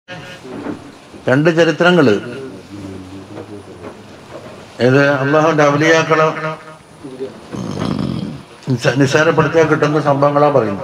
രണ്ട് ചരിത്രങ്ങള് ഇത് അള്ളാഹുവിന്റെ അവലിയാക്കളെ നിസ്സാ- നിസ്സാരപ്പെടുത്തിയാൽ കിട്ടുന്ന സംഭവങ്ങളാ പറയുന്നത്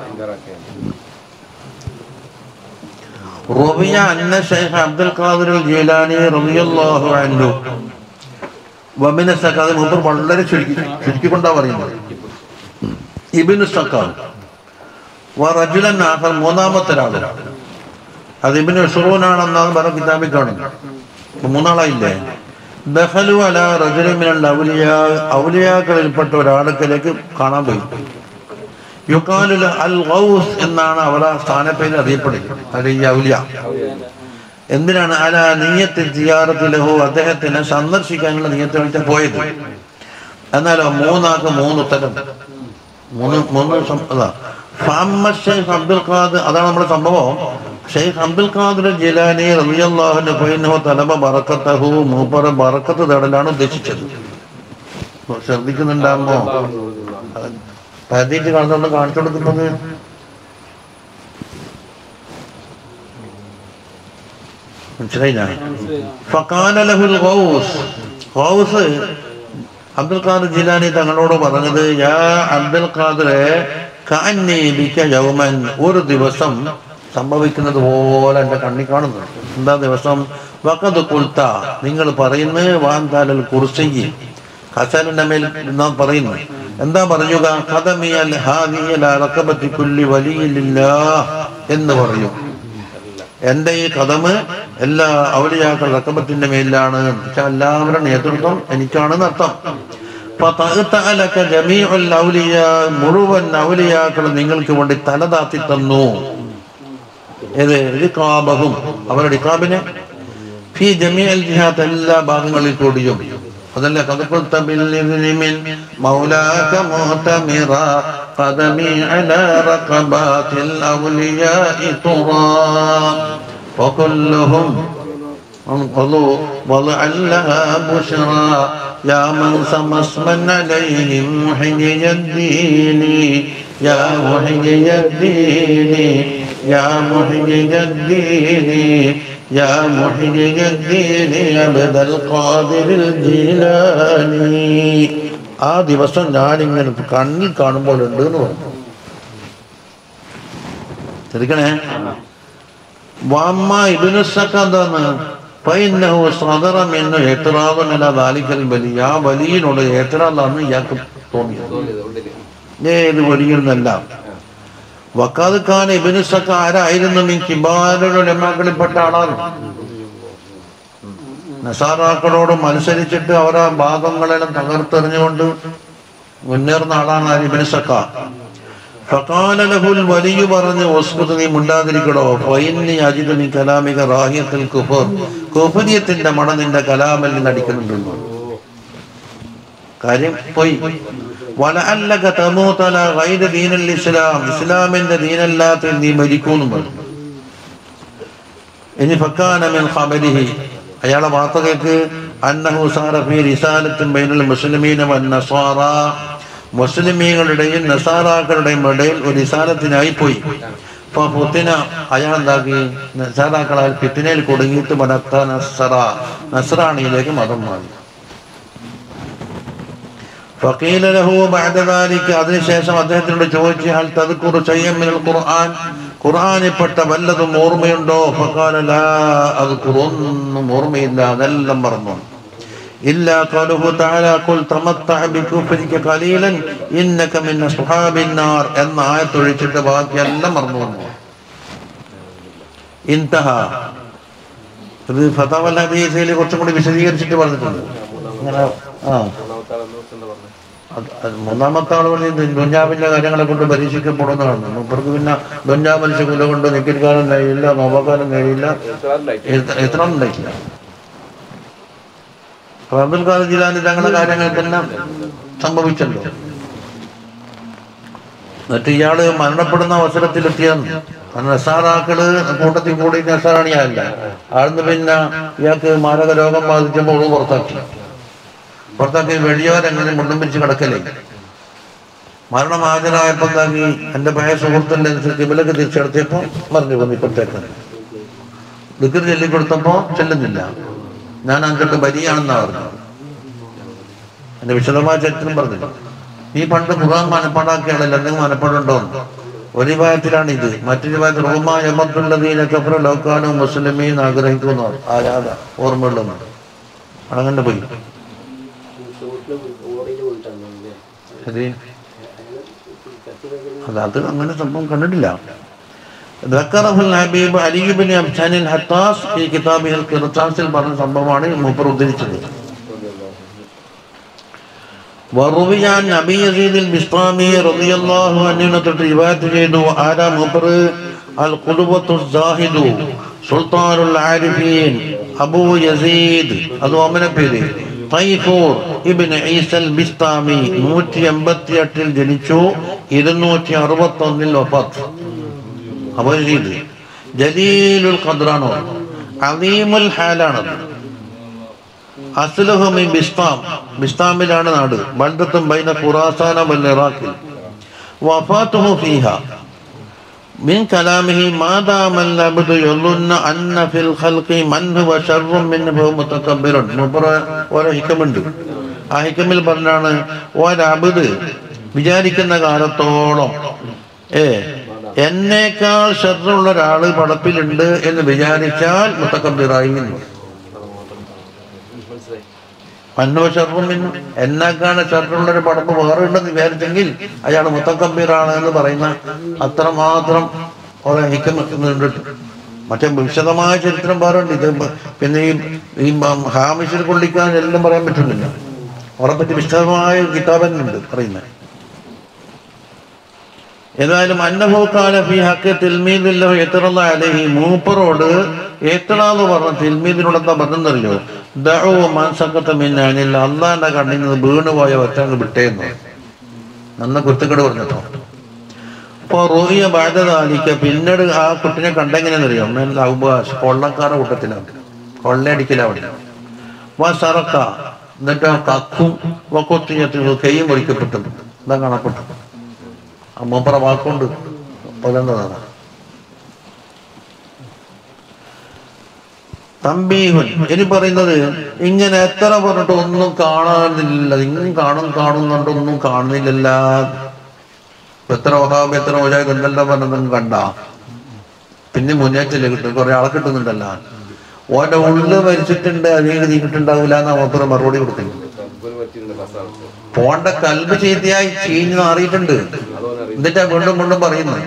റബിയ അന്ന ഷെയ്ഖ് അബ്ദുൽ ഖാദിർ ജീലാനി റളിയല്ലാഹു അൻഹു വമിന സക്കാദ് മൂപ്പർ വളരെ ചുരുക്കി ചുരുക്കിക്കൊണ്ടാ പറയുന്നത് ഇബിന് സക്കാദ് റജുലൻ ആഖർ മൂന്നാമത്തെ ഒരാൾ അത് ഇബിന് ഷുറൂനാണെന്നാണ് പല കിതാബിൽ കാണുന്നത് ഇപ്പൊ മൂന്നാളായില്ലേ ദഹലു അല റജുലമിനൽ ഔലിയ ഔലിയാക്കളിൽപ്പെട്ട ഒരാളക്കലേക്ക് കാണാൻ പോയി യുക്കാലുൽ അൽ ഗൗസ് എന്നാണ് അവരുടെ സ്ഥാനപ്പേര് അറിയപ്പെടുന്നത് അത് ഈ ഔലിയ എന്തിനാണ് അല നീയത്തിൽ സിയാറത്ത് ലഹു അദ്ദേഹത്തിനെ സന്ദർശിക്കാനുള്ള നീയത്തിൽ പോയത് എന്നാലോ മൂന്നാക്ക് മൂന്ന് ഉത്തരം മൂന്ന് മൂന്ന് സം- അതാ ഫഅമ്മ ഷെയ്ഖ് അബ്ദുൽ ഖാദർ അതാണ് നമ്മുടെ സംഭവം ഷെയ്ഖ് അബ്ദുൽ ഖാദർ ജിലാനി റളിയല്ലാഹു ഫൈനഹു തലബ ബറക്കത്തഹു മൂപ്പറ ബറക്കത്ത് തേടലാണ് ഉദ്ദേശിച്ചത് ഇപ്പൊ ശ്രദ്ധിക്കുന്നുണ്ടാകുമോ പതിറ്റ് കാണുന്നുണ്ട് കാണിച്ചു കൊടുക്കുന്നത് മനസ്സിലായില്ല ഫഖാല ലഹുൽ Ghaus Ghaus Abdul Qadir Jilani തങ്ങളോട് പറഞ്ഞത് യാ അബ്ദുൽ ഖാദറെ കഅന്നി ബിക യൗമൻ ഒരു ദിവസം സംഭവിക്കുന്നത് പോലെ എന്റെ കണ്ണി കാണുന്നു എന്താ ദിവസം വഖദ് കുൽത്ത നിങ്ങൾ പറയുന്നത് വാന്താലൽ കുർസി ഹസനിന്റെ മേൽ നാം പറയുന്നു എന്താ പറയുക ഖദമിയൽ ഹാദിയൽ റഖബത്തി കുല്ലി വലിയില്ലാ എന്ന് പറയും എന്റെ ഈ കഥമ് എല്ലാ ഔലിയാക്കൾ റക്കബത്തിന്റെ മേലിലാണ് പക്ഷെ എല്ലാവരുടെ നേതൃത്വം എനിക്കാണെന്ന് അർത്ഥം ഫതഅതഅലക ജമീഉൽ ഔലിയ മുഴുവൻ ഔലിയാക്കൾ നിങ്ങൾക്ക് വേണ്ടി തലതാത്തി തന്നു ഏത് റിഖാബഹും അവരുടെ ഇഖാബിനെ ഫി ജമീഅൽ ജിഹാത്ത് എല്ലാ ഭാഗങ്ങളിൽ കൂടിയും അതല്ല കഥപ്പുറത്ത ബില്ലിമിൻ മൗലാക മുഹ്തമിറ قدمي على رقبات الأولياء ترى وكلهم انقضوا ولعلها بشرى يا من سمى اسما عليهم محيي الدين يا محيي الدين يا محيي الدين يا محيي الدين عبد القادر الجيلاني ആ ദിവസം ഞാനിങ്ങനെ കണ്ണിൽ കാണുമ്പോൾ ഉണ്ട് എന്ന് പറഞ്ഞു ശ്രദ്ധിക്കണേ വാമ്മ ഇബിനുസക്ക എന്താണ് പൈന്നഹു സദറം എന്ന് ഏത്തറാവുന്നില്ല ദാലിക്കൽ ബലി ആ വലിയനോട് ഏത്തറാന്ന് ഇയാൾക്ക് തോന്നിയത് ഏത് വലിയൊന്നല്ല വക്കാത് ഖാൻ ഇബിനുസക്ക ആരായിരുന്നു മീൻ കിബാരുടെ ഉലമാക്കളിൽപ്പെട്ട ആളാണ് നസാറാക്കളോട് മത്സരിച്ചിട്ട് അവരെ ഭാഗങ്ങളെല്ലാം തകർത്തെറിഞ്ഞുകൊണ്ട് മുന്നേറുന്ന ആളാണ് ആ ഇബിനുസക്ക ഫഖാല ലഹുൽ വലിയ പറഞ്ഞ് ഒസ്കുത് നീ മുണ്ടാതിരിക്കടോ ഫൈന്നി അജിത് നീ കലാമിക റാഹിയത്തിൽ കുഫർ കുഫരിയത്തിന്റെ മണ നിന്റെ കലാമിൽ നിന്ന് അടിക്കുന്നുണ്ടല്ലോ കാര്യം പോയി വലഅല്ലക തമൂതല ഗൈര ദീനൽ ഇസ്ലാം ഇസ്ലാമിന്റെ ദീനല്ലാത്ത നീ മരിക്കൂന്നും പറഞ്ഞു ഇനി ഫക്കാന മിൻ ഖബരിഹി അയാളെ വാർത്ത കേക്ക് അന്നഹു സാറ ഫീ റിസാലത്തിൻ ബൈനൽ മുസ്ലിമീന വൻ നസാറ മുസ്ലിമീങ്ങളുടെയും നസാറാക്കളുടെയും ഇടയിൽ ഒരു റിസാലത്തിനായി പോയി അപ്പൊ ഫുത്തിന അയാൾ എന്താക്കി നസാറാക്കളാൽ ഫിത്തിനയിൽ കുടുങ്ങിയിട്ട് മടത്ത നസറ നസറാണിയിലേക്ക് മതം മാറി ഫക്കീല ലഹു ബഅദ ദാലിക അതിനുശേഷം അദ്ദേഹത്തിനോട് ചോദിച്ചു ഹൽ തദ്കുറു ശൈഅൻ മിനൽ ഖുർആൻ ഖുർആനിൽപ്പെട്ട വല്ലതും ഓർമ്മയുണ്ടോ ഫഖാല ലാ അദ്കുറു ഒന്നും ഓർമ്മയില്ല അതെല്ലാം മറന്നു ഇല്ല ഖാലുഹു തആല ഖുൽ തമത്തഅ ബികുഫരിക ഖലീലൻ ഇന്നക മിൻ അസ്ഹാബിൻ നാർ എന്ന ആയത്ത് ഒഴിച്ചിട്ട് ബാക്കിയെല്ലാം മറന്നു വന്നു ഇൻതഹ ഇത് ഫതാവൽ ഹദീസിൽ കുറച്ചും കൂടി വിശദീകരിച്ചിട്ട് പറഞ്ഞിട്ടുണ്ട് അങ്ങനെ ആ അത് അത് മൂന്നാമത്തെ ആൾ പറഞ്ഞത് ദുഞ്ഞാവിന്റെ കാര്യങ്ങളെ കൊണ്ട് പരീക്ഷിക്കപ്പെടുന്നതാണ് മൂപ്പർക്ക് പിന്നെ ദുഞ്ഞാ മനുഷ്യ കുല കൊണ്ട് നിൽക്കാനും കഴിയില്ല നോക്കാനും കഴിയില്ല എത്ര- എത്ര ഉണ്ടായിട്ടില്ല അപ്പൊ അബ്ദുൽ ഖാദർ ജിലാനി തങ്ങളുടെ കാര്യങ്ങൾക്കെല്ലാം സംഭവിച്ചല്ലോ എന്നിട്ട് ഇയാള് മരണപ്പെടുന്ന അവസരത്തിലെത്തിയെന്ന് കാരണം നസാറാക്കള് കൂട്ടത്തിൽ കൂടി നസാറാണിയല്ല ആഴ്ന്ന് പിന്നെ ഇയാൾക്ക് മാരക രോഗം ബാധിച്ചപ്പോൾ ഓള് പുറത്താക്കി പുറത്താക്കി വെളിയോരെങ്ങനെ മുണ്ടും പിരിച്ച് കിടക്കലേ മരണം ഹാജരായപ്പോ എന്താക്കി എന്റെ പഴയ സുഹൃത്തിന്റെ അനുസരിച്ച് ഇവലൊക്കെ തിരിച്ചെടുത്തിയപ്പോ മറിഞ്ഞു പോന്നു ഇപ്പത്തേക്ക് ദിക്കർ ചൊല്ലിക്കൊടുത്തപ്പോ ചെല്ലുന്നില്ല ഞാൻ അങ്ങോട്ട് ബലിയാണെന്നാ പറഞ്ഞത് എന്റെ വിശദമായ ചരിത്രം പറഞ്ഞില്ല ഈ പണ്ട് ഖുർആൻ മനപ്പാടാക്കിയാണല്ലോ എന്തെങ്കിലും മനപ്പാടുണ്ടോ ഒരു വിഭാഗത്തിലാണ് ഇത് മറ്റൊരു വിഭാഗത്തിൽ റോമായമത്തുള്ളതീന കഫറ ലോക്കാനും മുസ്ലിമീൻ ആഗ്രഹിക്കുന്നു ആരാധ ഓർമ്മയുള്ളതുണ്ട് അങ്ങനെ പോയി ശരി അത് അത് അങ്ങനെ സംഭവം കണ്ടിട്ടില്ല ذكره الحبيب علي بن أبشان الحطاس في كتابه القرطاس പറഞ്ഞ സംഭവമാണ് മൂപ്പർ ഉദ്ധരിച്ചത് وروي عن أبي يزيد البسطامي رضي الله عنه തൊട്ട് റിവായത്ത് ചെയ്തു ആരാ മൂപ്പർ القدوة الزاهد سلطان العارفين അബൂ യസീദ് അത് ഓമന പേര് തൈഫൂർ ഇബിൻ ഈസൽ ബിസ്താമി നൂറ്റി എൺപത്തി എട്ടിൽ ജനിച്ചു ഇരുന്നൂറ്റി അറുപത്തി ഒന്നിൽ വഫാത്ത് അബൂ യസീദ് ജലീലുൽ ഖദ്റാണോ അലീമുൽ ഹാലാണത് അസ്ലഹുമി ബിസ്താം ബിസ്താമിലാണ് നാട് ബന്ധത്തും ബൈന ഖുറാസാന വൽ ഇറാഖിൽ വഫാത്തുഹു ഫീഹ من كلامه ما دام العبد يظن أن في الخلق من هو شر منه متكبر മുപ്പറ ഓരോ ഹിക്കമുണ്ട് ആ ഹിക്കമിൽ പറഞ്ഞാണ് ഒരബുദ് വിചാരിക്കുന്ന കാലത്തോളം ഏ എന്നേക്കാൾ ഷർറുള്ള ഒരാള് പടപ്പിലുണ്ട് എന്ന് വിചാരിച്ചാൽ മുത്തക്കബിറായി എന്ന് മന്നോ ഷർറും മിന്നു എന്നെക്കാണ് ഷർറുള്ള ഒരു പടപ്പ് വേറെ ഉണ്ടെന്ന് വിചാരിച്ചെങ്കിൽ അയാൾ മുത്തക്കബീറാണ് എന്ന് പറയുന്ന അത്രമാത്രം കുറെ ഹിക്കുന്നുണ്ട് മറ്റേ വിശദമായ ചരിത്രം വേറുണ്ട് ഇത് പിന്നെ ഈ ഈ ഹാമിഷിൽ കൊള്ളിക്കാൻ എല്ലാം പറയാൻ പറ്റുന്നില്ല അവരെ പറ്റി വിശദമായ കിതാബ് തന്നെ ഉണ്ട് പറയുന്നത് ഏതായാലും അന്നഹോക്കാല ഫി ഹക്ക് തിൽമീദില്ല എത്തറന്ന അലഹി മൂപ്പറോട് ഏത്തണാന്ന് പറഞ്ഞ തിൽമീദിനോട് എന്താ പറഞ്ഞെന്നറിയോ ദഴോ മാൻസക്കത്ത മിന്നാനില്ല അള്ളാന്റെ കണ്ണിൽ നിന്ന് വീണുപോയ ഒറ്റങ്ങ് വിട്ടേന്ന് നന്ന കുത്തുക്കട് പറഞ്ഞോ അപ്പൊ റോഹിയ ബാധ്യതാലിക്ക പിന്നീട് ആ കുട്ടിനെ കണ്ടെങ്ങനെയെന്നറിയോ ഔബാസ് കൊള്ളക്കാരുടെ കൂട്ടത്തിലാണ് കൊള്ളയടിക്കലവിടെ വാ സറക്ക എന്നിട്ട് ആ കക്കും വക്കൊത്തിഞ്ഞത്തിൽ കൈയും പൊളിക്കപ്പെട്ടു എന്താ കാണപ്പെട്ടു അമ്മപ്പറ വാക്കുകൊണ്ട് പുലർന്നതാണ് തമ്പീഹുൻ ഇനി പറയുന്നത് ഇങ്ങനെ എത്ര പറഞ്ഞിട്ട് ഒന്നും കാണാനില്ല ഇന്നും കാണും കാണുന്നുണ്ട് ഒന്നും കാണുന്നില്ലല്ല എത്ര വഹാബ് എത്ര മുജാഹിദ് എന്തെല്ലാം പറഞ്ഞതും കണ്ട പിന്നെ മുന്നേറ്റല്ലേ കിട്ടും കുറെ ആളെ കിട്ടുന്നുണ്ടല്ല ഓന്റെ ഉള്ളിൽ മരിച്ചിട്ടുണ്ട് അതിന് നീക്കിട്ടുണ്ടാവില്ല എന്ന് അപ്പുറം മറുപടി കൊടുക്കുന്നു പോണ്ട കൽബ് ചെയ്തിയായി ചീഞ്ഞ് മാറിയിട്ടുണ്ട് എന്നിട്ടാ വീണ്ടും വീണ്ടും പറയുന്നത്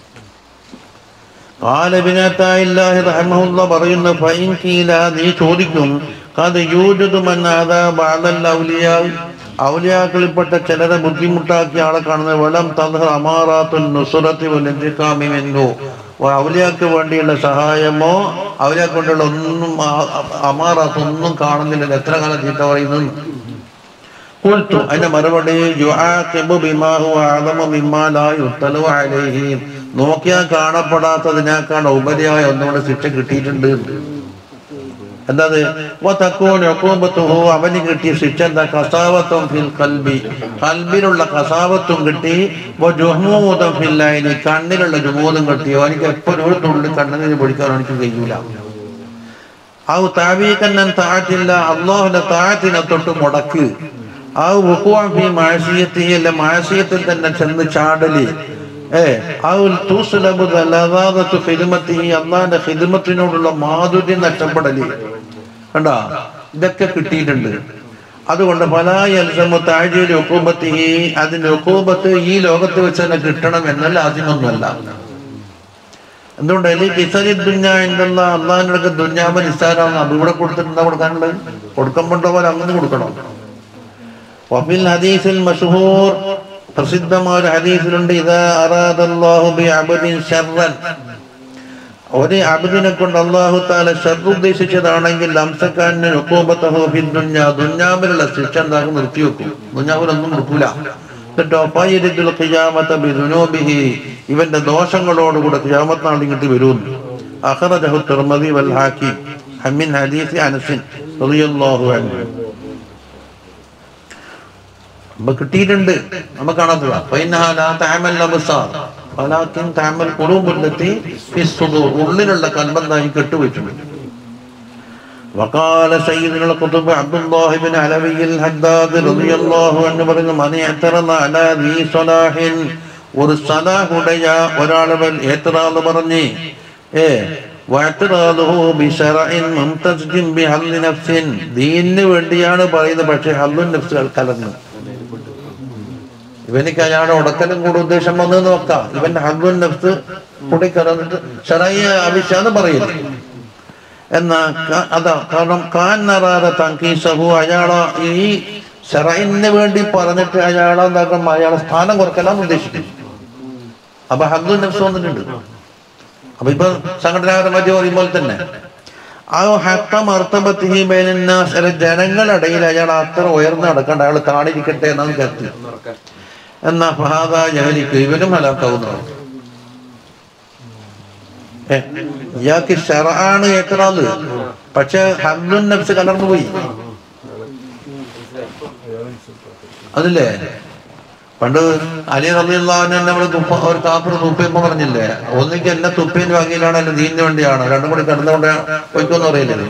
കാലബിനത്തായില്ലാഹി റഹ്മഹുല്ല പറയുന്ന ഫൈൻ കീല നീ ചോദിക്കും കത് യൂജതു മന്നാദ ബാദൽ ഔലിയാ ഔലിയാക്കളിൽപ്പെട്ട ചിലരെ ബുദ്ധിമുട്ടാക്കിയ ആളെ കാണുന്ന വലം തദ്ഹ അമാറാത്തുൽ നുസുറത്തി വൽ എന്തോ ഔലിയാക്ക് വേണ്ടിയുള്ള സഹായമോ ഔലിയാക്ക് വേണ്ടിയുള്ള ഒന്നും അമാറാത്ത് ഒന്നും കാണുന്നില്ല എത്ര കാലം ചീത്ത പറയുന്നു قلت അതിന്റെ മറുപടി യുആഖിബു ബിമാ ഹുവ അഅലമു മിമ്മാ ലാ യുത്തലു അലൈഹി നോക്കിയാൽ കാണപ്പെടാത്തതിനേക്കാൾ ഉപരിയായ ഒന്നുകൂടെ ശിക്ഷ കിട്ടിയിട്ടുണ്ട് എന്താത് വതകൂന ഉഖൂബത്തുഹു അവന് കിട്ടിയ ശിക്ഷ എന്താ കസാവത്തും ഫിൽ ഖൽബി ഖൽബിലുള്ള കസാവത്തും കിട്ടി വജുഹൂദം ഫിൽ ഐനി കണ്ണിലുള്ള ജുമൂദും കിട്ടി അവനിക്ക് എപ്പോഴും ഒരു തുള്ളി കണ്ണിന് പൊടിക്കാൻ എനിക്ക് കഴിയൂല ഔ താവീകന്നൻ താഴത്തില്ല അള്ളാഹുന്റെ താഴത്തിനെ തൊട്ട് മുടക്ക് ആ വുക്കുവാഫി മാസിയത്തിയല്ല മാസിയത്തിൽ തന്നെ ചെന്ന് ചാടല് ഏ ആ തൂസുലബു ലദാദത്തു ഖിദ്മത്തി അള്ളാന്റെ ഖിദ്മത്തിനോടുള്ള മാധുര്യം നഷ്ടപ്പെടല് കണ്ടാ ഇതൊക്കെ കിട്ടിയിട്ടുണ്ട് അതുകൊണ്ട് പലായൽസമു താഴ്ചയിൽ ഒക്കൂബത്തി അതിന്റെ ഒക്കൂബത്ത് ഈ ലോകത്ത് വെച്ച് തന്നെ കിട്ടണം എന്നല്ല ആദ്യമൊന്നുമല്ല എന്തുകൊണ്ട് അല്ലെങ്കിൽ കിസരി ദുഞ്ഞ എന്നുള്ള അള്ളാഹിനൊക്കെ ദുഞ്ഞാമ നിസ്സാരാണ് അത് ഇവിടെ കൊടുത്തിട്ട് കൊടുക്കാനുള്ളത് കൊടുക്കുമ്പോണ്ടോ പോലെ അങ്ങനെ കൊടുക്കണം വഫിൽ ഹദീസിൽ മഷഹൂർ പ്രസിദ്ധമായ ഒരു ഹദീസിലുണ്ട് ഇതാ അറാദല്ലാഹു ബി അബ്ദിൻ ശർറൻ ഒരു അബ്ദിനെ കൊണ്ട് അള്ളാഹു താല ഷർ ഉദ്ദേശിച്ചതാണെങ്കിൽ അംസക്കാരന് ഉഖൂബത്തഹു ഫി ദുഞ്ഞ ദുഞ്ഞാവിലുള്ള ശിക്ഷ എന്താക്കും നിർത്തിവെക്കും ദുഞ്ഞാവിലൊന്നും നിർത്തൂല എന്നിട്ടോ ഫയരിദുൽ ഖിയാമത ബിദുനൂബിഹി ഇവന്റെ ദോഷങ്ങളോടുകൂടെ ഖിയാമത്ത് നാൾ ഇങ്ങോട്ട് വരുന്നു അഖറജഹു തിർമദി വൽ ഹാക്കിം ഹമിൻ ഹദീസ് അനസിൻ റളിയല്ലാഹു അൻഹു അപ്പൊ കിട്ടിയിട്ടുണ്ട് നമുക്ക് കാണാത്തതാ ഫൈനഹാ ലാ തഅമൽ അബ്സാർ വലാക്കിൻ താമൽ കുറുമ്പുല്ലത്തി ഫിസ്സുദൂർ ഉള്ളിലുള്ള കൽബന്തായി കെട്ടുവെച്ചിട്ടുണ്ട് وقال سيدنا القطب عبد الله بن علوي الحداد رضي الله عنه പറഞ്ഞു من اعترض على ذي صلاح ഒരു സലാഹുടയ ഒരാളവൻ ഏത്തറാന്ന് പറഞ്ഞ് ഏ واعتراضه بشرع ممتزج بحل نفس ദീനിന് വേണ്ടിയാണ് പറയുന്നത് പക്ഷേ ഹല്ലു നഫ്സ് കലർന്നു ഇവനിക്ക് അയാളുടെ ഉടക്കലും കൂടെ ഉദ്ദേശം വന്നു നോക്കാം ഇവന്റെ ഹല്ലു നഫ്സ് കൂടി കലർന്നിട്ട് ഷറയ ആവശ്യമാണ് പറയുന്നത് എന്നാ ക- അതാ കാരണം കാന്നറാറ തങ്കീസഹു അയാളെ ഈ ഷറൈന് വേണ്ടി പറഞ്ഞിട്ട് അയാളെ എന്താക്കും അയാളെ സ്ഥാനം കുറക്കലാണ് ഉദ്ദേശിക്കുന്നത് അപ്പൊ ഹബ്ദു നഫ്സ് വന്നിട്ടുണ്ട് അപ്പൊ ഇപ്പൊ സംഘടനാപരമായിട്ട് പറയുമ്പോൾ തന്നെ ആ ഹത്ത മർത്തബത്തിഹി ബൈനന്നാസ് അല്ല ജനങ്ങളിടയിൽ അയാൾ അത്ര ഉയർന്നു നടക്കണ്ട അയാൾ താണിരിക്കട്ടെ എന്നാണ് കരുതി എന്നാ ഫഹാദ ജഹലിക്ക് ഇവനും ഹലാക്കാവുന്നതാണ് ഏ, ഇയാൾക്ക് ഷെറാണ് ഏത്തറാന്ന് പക്ഷെ ഹബ്ദുൻ നഫ്സ് കലർന്നു പോയി അതില്ലേ പണ്ട് അലി റബിള്ളാഹിനെ നമ്മൾ തുപ്പ ഒരു കാപ്പർ തുപ്പിയപ്പോ പറഞ്ഞില്ലേ ഒന്നിക്ക് എന്നെ തുപ്പിയതിന്റെ വകയിലാണ് അല്ല ദീനിന് വേണ്ടിയാണ് രണ്ടും കൂടി കിടന്നുകൊണ്ട് പൊയ്ക്കൊന്നും അറിയില്ലേ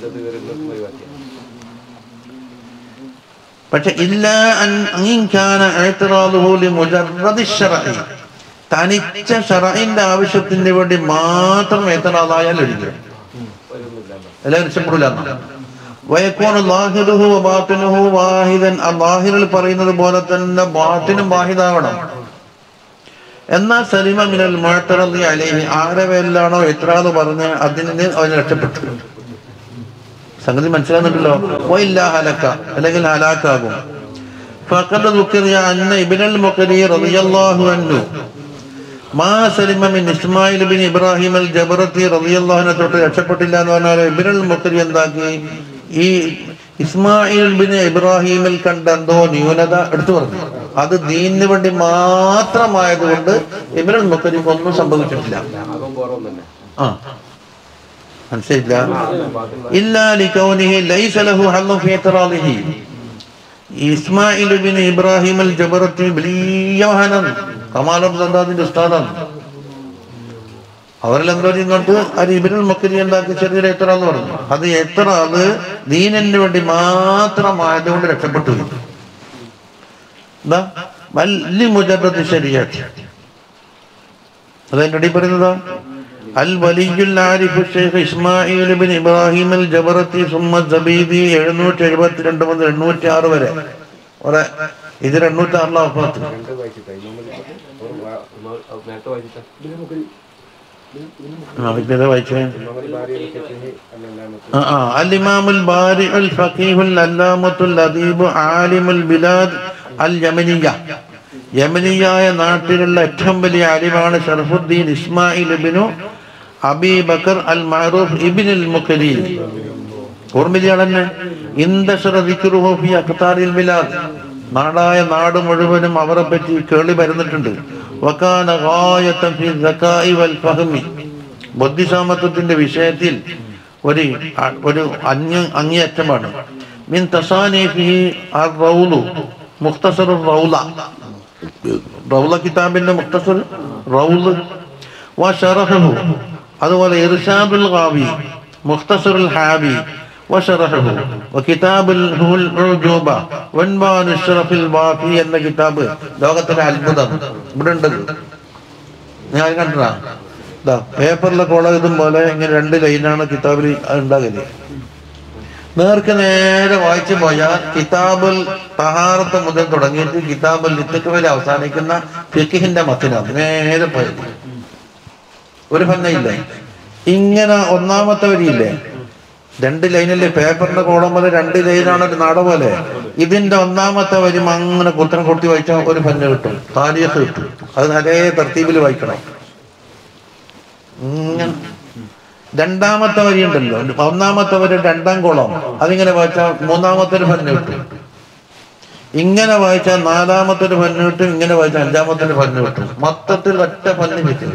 പക്ഷെ ഇല്ല അൻ അങ്ങിൻകാന ഇഅ്തിറാദുഹു ലിമുജറദി ശറഇ തനിച്ച ഷറഇന്റെ ആവശ്യത്തിന് വേണ്ടി മാത്രം എത്തനാതായാൽ ഒഴിക്കും എല്ലാം രക്ഷപ്പെടില്ല വയക്കോണ് ലാഹിറുഹു ബാത്തിനുഹു വാഹിദൻ ആ ലാഹിറിൽ പറയുന്നത് പോലെ തന്നെ ബാത്തിനും വാഹിദാവണം എന്നാൽ സലിമ മിനൽ മുഴത്തറതി അലേഹി ആരെ പേരിലാണോ എത്രാന്ന് പറഞ്ഞ് അതിന് അവന് രക്ഷപ്പെട്ടു സംഗതി മനസ്സിലാകുന്നുണ്ടല്ലോ വൈല്ല ഹലക്ക അല്ലെങ്കിൽ ഹലാക്കാകും فقد ذكر أن ابن المقري رضي الله عنه മാ സലിമ മിൻ Ismail bin Ibrahim al Jabarti റളിയല്ലാഹുവിനെ തൊട്ട് രക്ഷപ്പെട്ടില്ല എന്ന് പറഞ്ഞാൽ ഇബ്നുൽ മുഖരി എന്താക്കി ഈ ഇസ്മായിൽ ബിൻ ഇബ്രാഹിമിൽ കണ്ട എന്തോ ന്യൂനത എടുത്തു പറഞ്ഞു അത് ദീനിന് വേണ്ടി മാത്രമായതുകൊണ്ട് ഇബ്നുൽ മുഖരിക്ക് ഒന്നും സംഭവിച്ചിട്ടില്ല ആകം പോറം തന്നെ ആ മനസ്സിലായില്ല ഇല്ലാ ലികൗനിഹി ലൈസ ലഹു ഹല്ലു ഫീ ഇത്റാദിഹി Ismail bin Ibrahim al Jabarti വലിയ മഹാനാണ് കമാലം സന്താദിന്റെ ഉസ്താദാണ് അവരെല്ലാം ഇങ്ങോട്ട് അത് ഇബിനുൽ മക്കരി ഉണ്ടാക്കി ചെറിയൊരു എത്ര എന്ന് പറഞ്ഞു അത് എത്ര അത് ദീനന് വേണ്ടി മാത്രമായതുകൊണ്ട് രക്ഷപ്പെട്ടു പോയി. എന്താ വലിയ മുജറത്ത് ശരിയാക്കി അതെന്റെ അടി പറയുന്നതാ അൽ വലിയുൽ ആരിഫ് Sheikh Ismail bin Ibrahim al Jabarti സുമ്മ സബീദി എഴുന്നൂറ്റി എഴുപത്തിരണ്ട് മുതൽ എണ്ണൂറ്റി ആറ് വരെ കുറെ ഇത് എണ്ണൂറ്റി ആറിലെ ഒപ്പത്ത് രണ്ട് വായിച്ചിട്ടാ ഇന്നൊന്നും ഒരു വാ- ഇന്നോ- അത് നേരത്തെ വായിച്ചിട്ടാ നമുക്കിത് വായിച്ചേ ഇന്നൊന്നും ഭാര്യ വിളിച്ചിട്ട് അല്ലെല്ലാം ആ, ആ. الإمام البارع الفقيه العلامة الأديب عالم البلاد اليمنية യമനിയായ നാട്ടിലുള്ള ഏറ്റവും വലിയ അലിമാണ് ഷറഫുദ്ദീൻ ഇസ്മായിൽ ഇബിനു അബി ബക്കർ അൽ മഅറൂഫ് ഇബിൻ അൽ മുഖരി ഓർമ്മിച്ചാളെന്നെ ഇന്ദഷറിക്കുറുഹോഫി അഖ്താരിൽ ബിലാദ് നാടായ നാട് മുഴുവനും അവരെ പറ്റി കേളി വരുന്നിട്ടുണ്ട് വക്കാന ഗായത്തൻ ഫി സക്കായി വൽ ഫഹ്മി ബുദ്ധിസാമത്വത്തിന്റെ വിഷയത്തിൽ ഒരു അ- ഒരു അന്യ അങ്ങേയറ്റമാണ് മിൻ തസാനീഫിഹി അർ റൗലു മുഖ്തസർ റൗല റൗല കിതാബിന്റെ മുഖ്തസർ റൗല് വശറഹു അതുപോലെ ഇർഷാദുൽ ഖാവി മുഖ്തസറുൽ ഹാബി വശറഹു വകിതാബുൽ ഹുൽ ഉജൂബ വൻവാൻ ഇഷ്റഫിൽ ബാഫി എന്ന കിതാബ് ലോകത്തിലെ അത്ഭുതം ഇവിടെ ഉണ്ട് ഞാൻ കണ്ടതാ ഇതാ പേപ്പറിലെ കോളേജും പോലെ ഇങ്ങനെ രണ്ട് ലൈനാണ് കിതാബിൽ ഉണ്ടാകല് നേർക്ക് നേരെ വായിച്ചു പോയാൽ കിതാബുൽ തഹാറത്ത് മുതൽ തുടങ്ങിയിട്ട് കിതാബുൽ ലിത്തക്ക് വരെ അവസാനിക്കുന്ന ഫിഖിന്റെ മത്തിനാണ് നേരെ പോയത് ഒരു ഫന്നയില്ലേ ഇങ്ങനെ ഒന്നാമത്തെ വരിയില്ലേ രണ്ട് ലൈനല്ലേ പേപ്പറിന്റെ കോളം പോലെ രണ്ട് ലൈനാണ് ഒരു നാട പോലെ ഇതിന്റെ ഒന്നാമത്തെ വരി അങ്ങനെ കുത്തനെ കൊട്ടി വായിച്ചാൽ ഒരു ഫന്ന് കിട്ടും താരീഖ് കിട്ടും അത് നല്ല തർത്തീബിൽ വായിക്കണം ഇങ്ങനെ രണ്ടാമത്തെ വരി ഉണ്ടല്ലോ ഒന്നാമത്തെ വരി രണ്ടാം കോളം അതിങ്ങനെ വായിച്ചാൽ മൂന്നാമത്തെ ഒരു ഫന്ന് കിട്ടും ഇങ്ങനെ വായിച്ചാൽ നാലാമത്തെ ഒരു ഫന്ന് കിട്ടും ഇങ്ങനെ വായിച്ചാൽ അഞ്ചാമത്തെ ഒരു ഫന്ന് കിട്ടും മൊത്തത്തിൽ ഒറ്റ ഫന്ന് കിട്ടും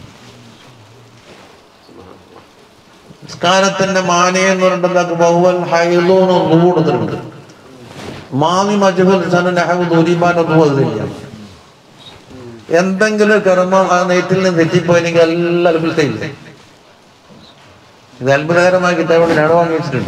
നിസ്കാരത്തിന്റെ മാനയെ എന്ന് പറഞ്ഞിട്ട് ബഹുവൽ ഹൈലൂന്ന് കൊടുത്തിട്ടുണ്ട് മാവി മജുഹുൽ സന നഹവ് ദൂരിമാൻ ഒന്നും അതില്ല എന്തെങ്കിലും കർമ്മം ആ നെയ്ത്തിൽ നിന്ന് തെറ്റിപ്പോയെങ്കിൽ എല്ലാം അത്ഭുതയില്ലേ ഇത് അത്ഭുതകരമായ കിതാബോട് ഞാൻ വാങ്ങി വെച്ചിട്ടുണ്ട്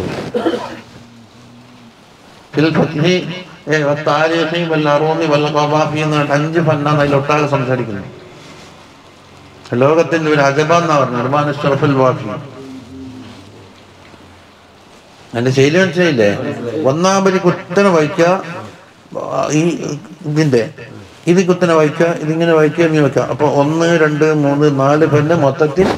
ഫിൽ ഫത്ഹി, ഏ, വത്താരിഖി, വൽ അറൂമി, വൽ ഖവാഫി എന്ന് പറഞ്ഞിട്ട് അഞ്ച് ഫന്നാണ് അതിൽ ഒട്ടാകെ സംസാരിക്കുന്നത് ലോകത്തിന്റെ ഒരു അജബ എന്നാ പറഞ്ഞു നിർമാന ഷറഫുൽ വാഫി എന്റെ ശൈലി മനസ്സിലായില്ലേ ഒന്നാമത് കുത്തനെ വായിക്കുക ആ, ഈ ഇതിന്റെ ഇത് കുത്തനെ വായിക്കുക ഇതിങ്ങനെ വായിക്കുക ഇങ്ങനെ വെക്കുക അപ്പൊ ഒന്ന് രണ്ട് മൂന്ന് നാല് പെണ്ണ് മൊത്തത്തിൽ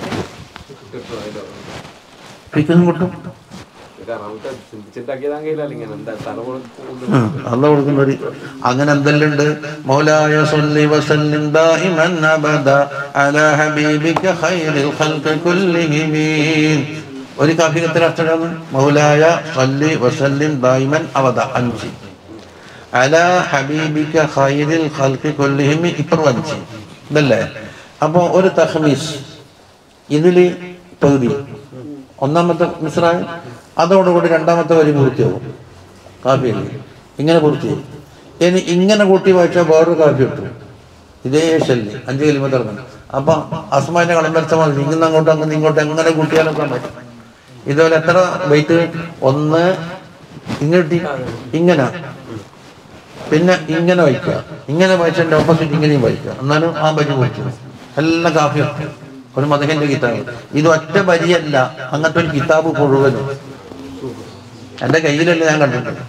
ഫിക്കും കിട്ടും നമുക്ക് ചിന്തിച്ചിട്ടാക്കിയതാ കയ്യില്ല ഇങ്ങനെ എന്താ തലമുറ അല്ല കൊടുക്കുന്ന ഒരു അങ്ങനെ എന്തെല്ലാം ഉണ്ട് മൗലായ സല്ലി വസല്ലിം ദായിമൻ അബദ അലാ ഹബീബിക ഖൈറിൽ ഖൽഖി കുല്ലിഹിം ഒരു കാഫികത്തിൽ അർത്ഥമാണ് മൗലായ സല്ലി വസല്ലിം ദായിമൻ അബദ അഞ്ച് അലാ ഹബീബിക ഖൈറിൽ ഖൽഖി കുല്ലിഹിം ഇപ്പുറം അഞ്ച് ഇതല്ലേ അപ്പോ ഒരു തഹ്മീസ് ഇതില് പകുതി ഒന്നാമത്തെ മിസ്രായ അതോടുകൂടി രണ്ടാമത്തെ വരി പൂർത്തിയാവും കാഫിയല്ലേ ഇങ്ങനെ പൂർത്തിയായി ഇനി ഇങ്ങനെ കൂട്ടി വായിച്ചാൽ വേറൊരു കാഫി കിട്ടും ഇതേ ശല്യം അഞ്ച് കിലോമീറ്റർ ഇറങ്ങണം അപ്പൊ അസ്മാനെ കളം വരച്ച മതി ഇങ്ങനെ അങ്ങോട്ട് അങ്ങനെ ഇങ്ങോട്ട് എങ്ങനെ കൂട്ടിയാലൊക്കെ പറ്റും ഇതുപോലെ എത്ര വെയിറ്റ് ഒന്ന് ഇങ്ങോട്ടി ഇങ്ങനെ പിന്നെ ഇങ്ങനെ വായിക്കുക ഇങ്ങനെ വായിച്ചതിന്റെ ഓപ്പോസിറ്റ് ഇങ്ങനെയും വായിക്കുക എന്നാലും ആ വരി വായിച്ചു എല്ലാം കാഫി ഒരു മതകന്റെ കിതാബ് ഇത് ഒറ്റ വരിയല്ല അങ്ങനത്തെ ഒരു കിതാബ് മുഴുവനും എന്റെ കയ്യിലല്ല ഞാൻ കണ്ടിട്ടുണ്ട്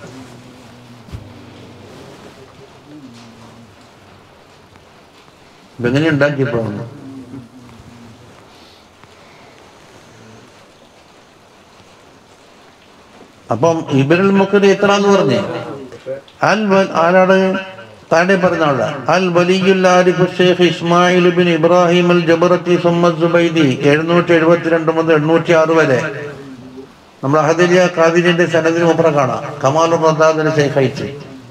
ഇതെങ്ങനെ ഉണ്ടാക്കിയപ്പോ അപ്പം ഇബരുൽ മുക്കരി എത്ര എന്ന് പറഞ്ഞേ അൽ വൽ- ആരാണ് താഴെ പറഞ്ഞ ആള് അൽ വലിയുൽ ആരിഫ് Sheikh Ismail bin Ibrahim al Jabarti സുമ്മദ് സുബൈദി എഴുന്നൂറ്റി എഴുപത്തിരണ്ട് മുതൽ എണ്ണൂറ്റി ആറ് വരെ നമ്മൾ അഹദലിയ കാദിരിന്റെ സനദിന് മുപ്പറ കാണാം കമാൽ റദ്ദാദിന് ഷെയ്ഖ് അയച്ചു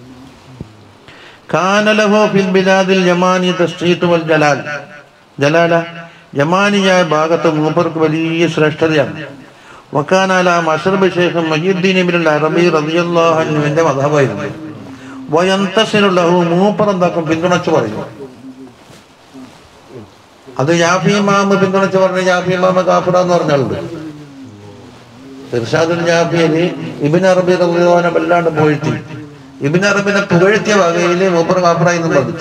كان له في البلاد اليماني تشريط والجلال ജലാല യമാനിയായ ഭാഗത്ത് മൂപ്പർക്ക് വലിയ ശ്രേഷ്ഠതയാണ് വക്കാനാല മഷറബ് ഷെയ്ഖ് മഹീദ്ദീൻ ഇബ്നുൽ അറബി റളിയല്ലാഹു അൻഹുവിന്റെ മതമായിരുന്നു വയന്തസിനുള്ളഹു മൂപ്പർ എന്താക്കും പിന്തുണച്ചു പറയും അത് യാഫി ഇമാമ് പിന്തുണച്ച് പറഞ്ഞ യാഫി ഇമാമ കാഫിറ എന്ന് പറഞ്ഞാളുണ്ട് ഇർഷാദുൽ ജാഫിയല് ഇബിൻ അറബി റളിയല്ലാഹു വല്ലാണ്ട് പുകഴ്ത്തി ഇബിൻ അറബിനെ പുകഴ്ത്തിയ വകയില് മൂപ്പർ കാഫിറ എന്ന് പറഞ്ഞു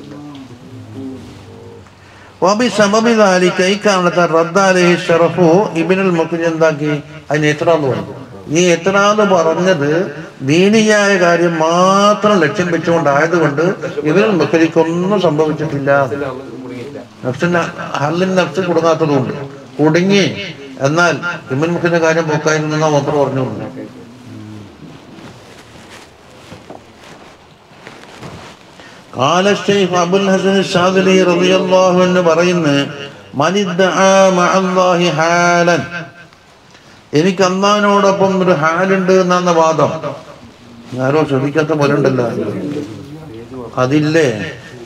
وبسبب ذلك ഈ കാരണത്തെ റദ്ദ അലൈഹി ഷറഫു ഇബ്നുൽ മുഖ്രി എന്താക്കി അതിന് എത്രാന്ന് പറഞ്ഞു ഈ എത്രാന്ന് പറഞ്ഞത് ദീനിയായ കാര്യം മാത്രം ലക്ഷ്യം വെച്ചുകൊണ്ടായതുകൊണ്ട് ഇബ്നുൽ മുഖ്രിക്കൊന്നും സംഭവിച്ചിട്ടില്ല മുടങ്ങിയില്ല നഫ്സിന് ഹല്ലിൻ നഫ്സ് കുടുങ്ങാത്തതുകൊണ്ട് കുടുങ്ങി എന്നാൽ ഇബ്നുൽ മുഖ്രിന്റെ കാര്യം പോക്കായിരുന്നു എന്നാ മൂപ്പർ പറഞ്ഞു قال الشيخ أبو الحسن الشاذلي رضي الله عنه പറയുന്നു من ادعى مع الله حالا എനിക്ക് അള്ളാഹിനോടൊപ്പം ഒരു ഹാലുണ്ട് എന്നാണ് വാദം ആരോ ശ്രദ്ധിക്കാത്ത പോലെ ഉണ്ടല്ലോ അതില്ലേ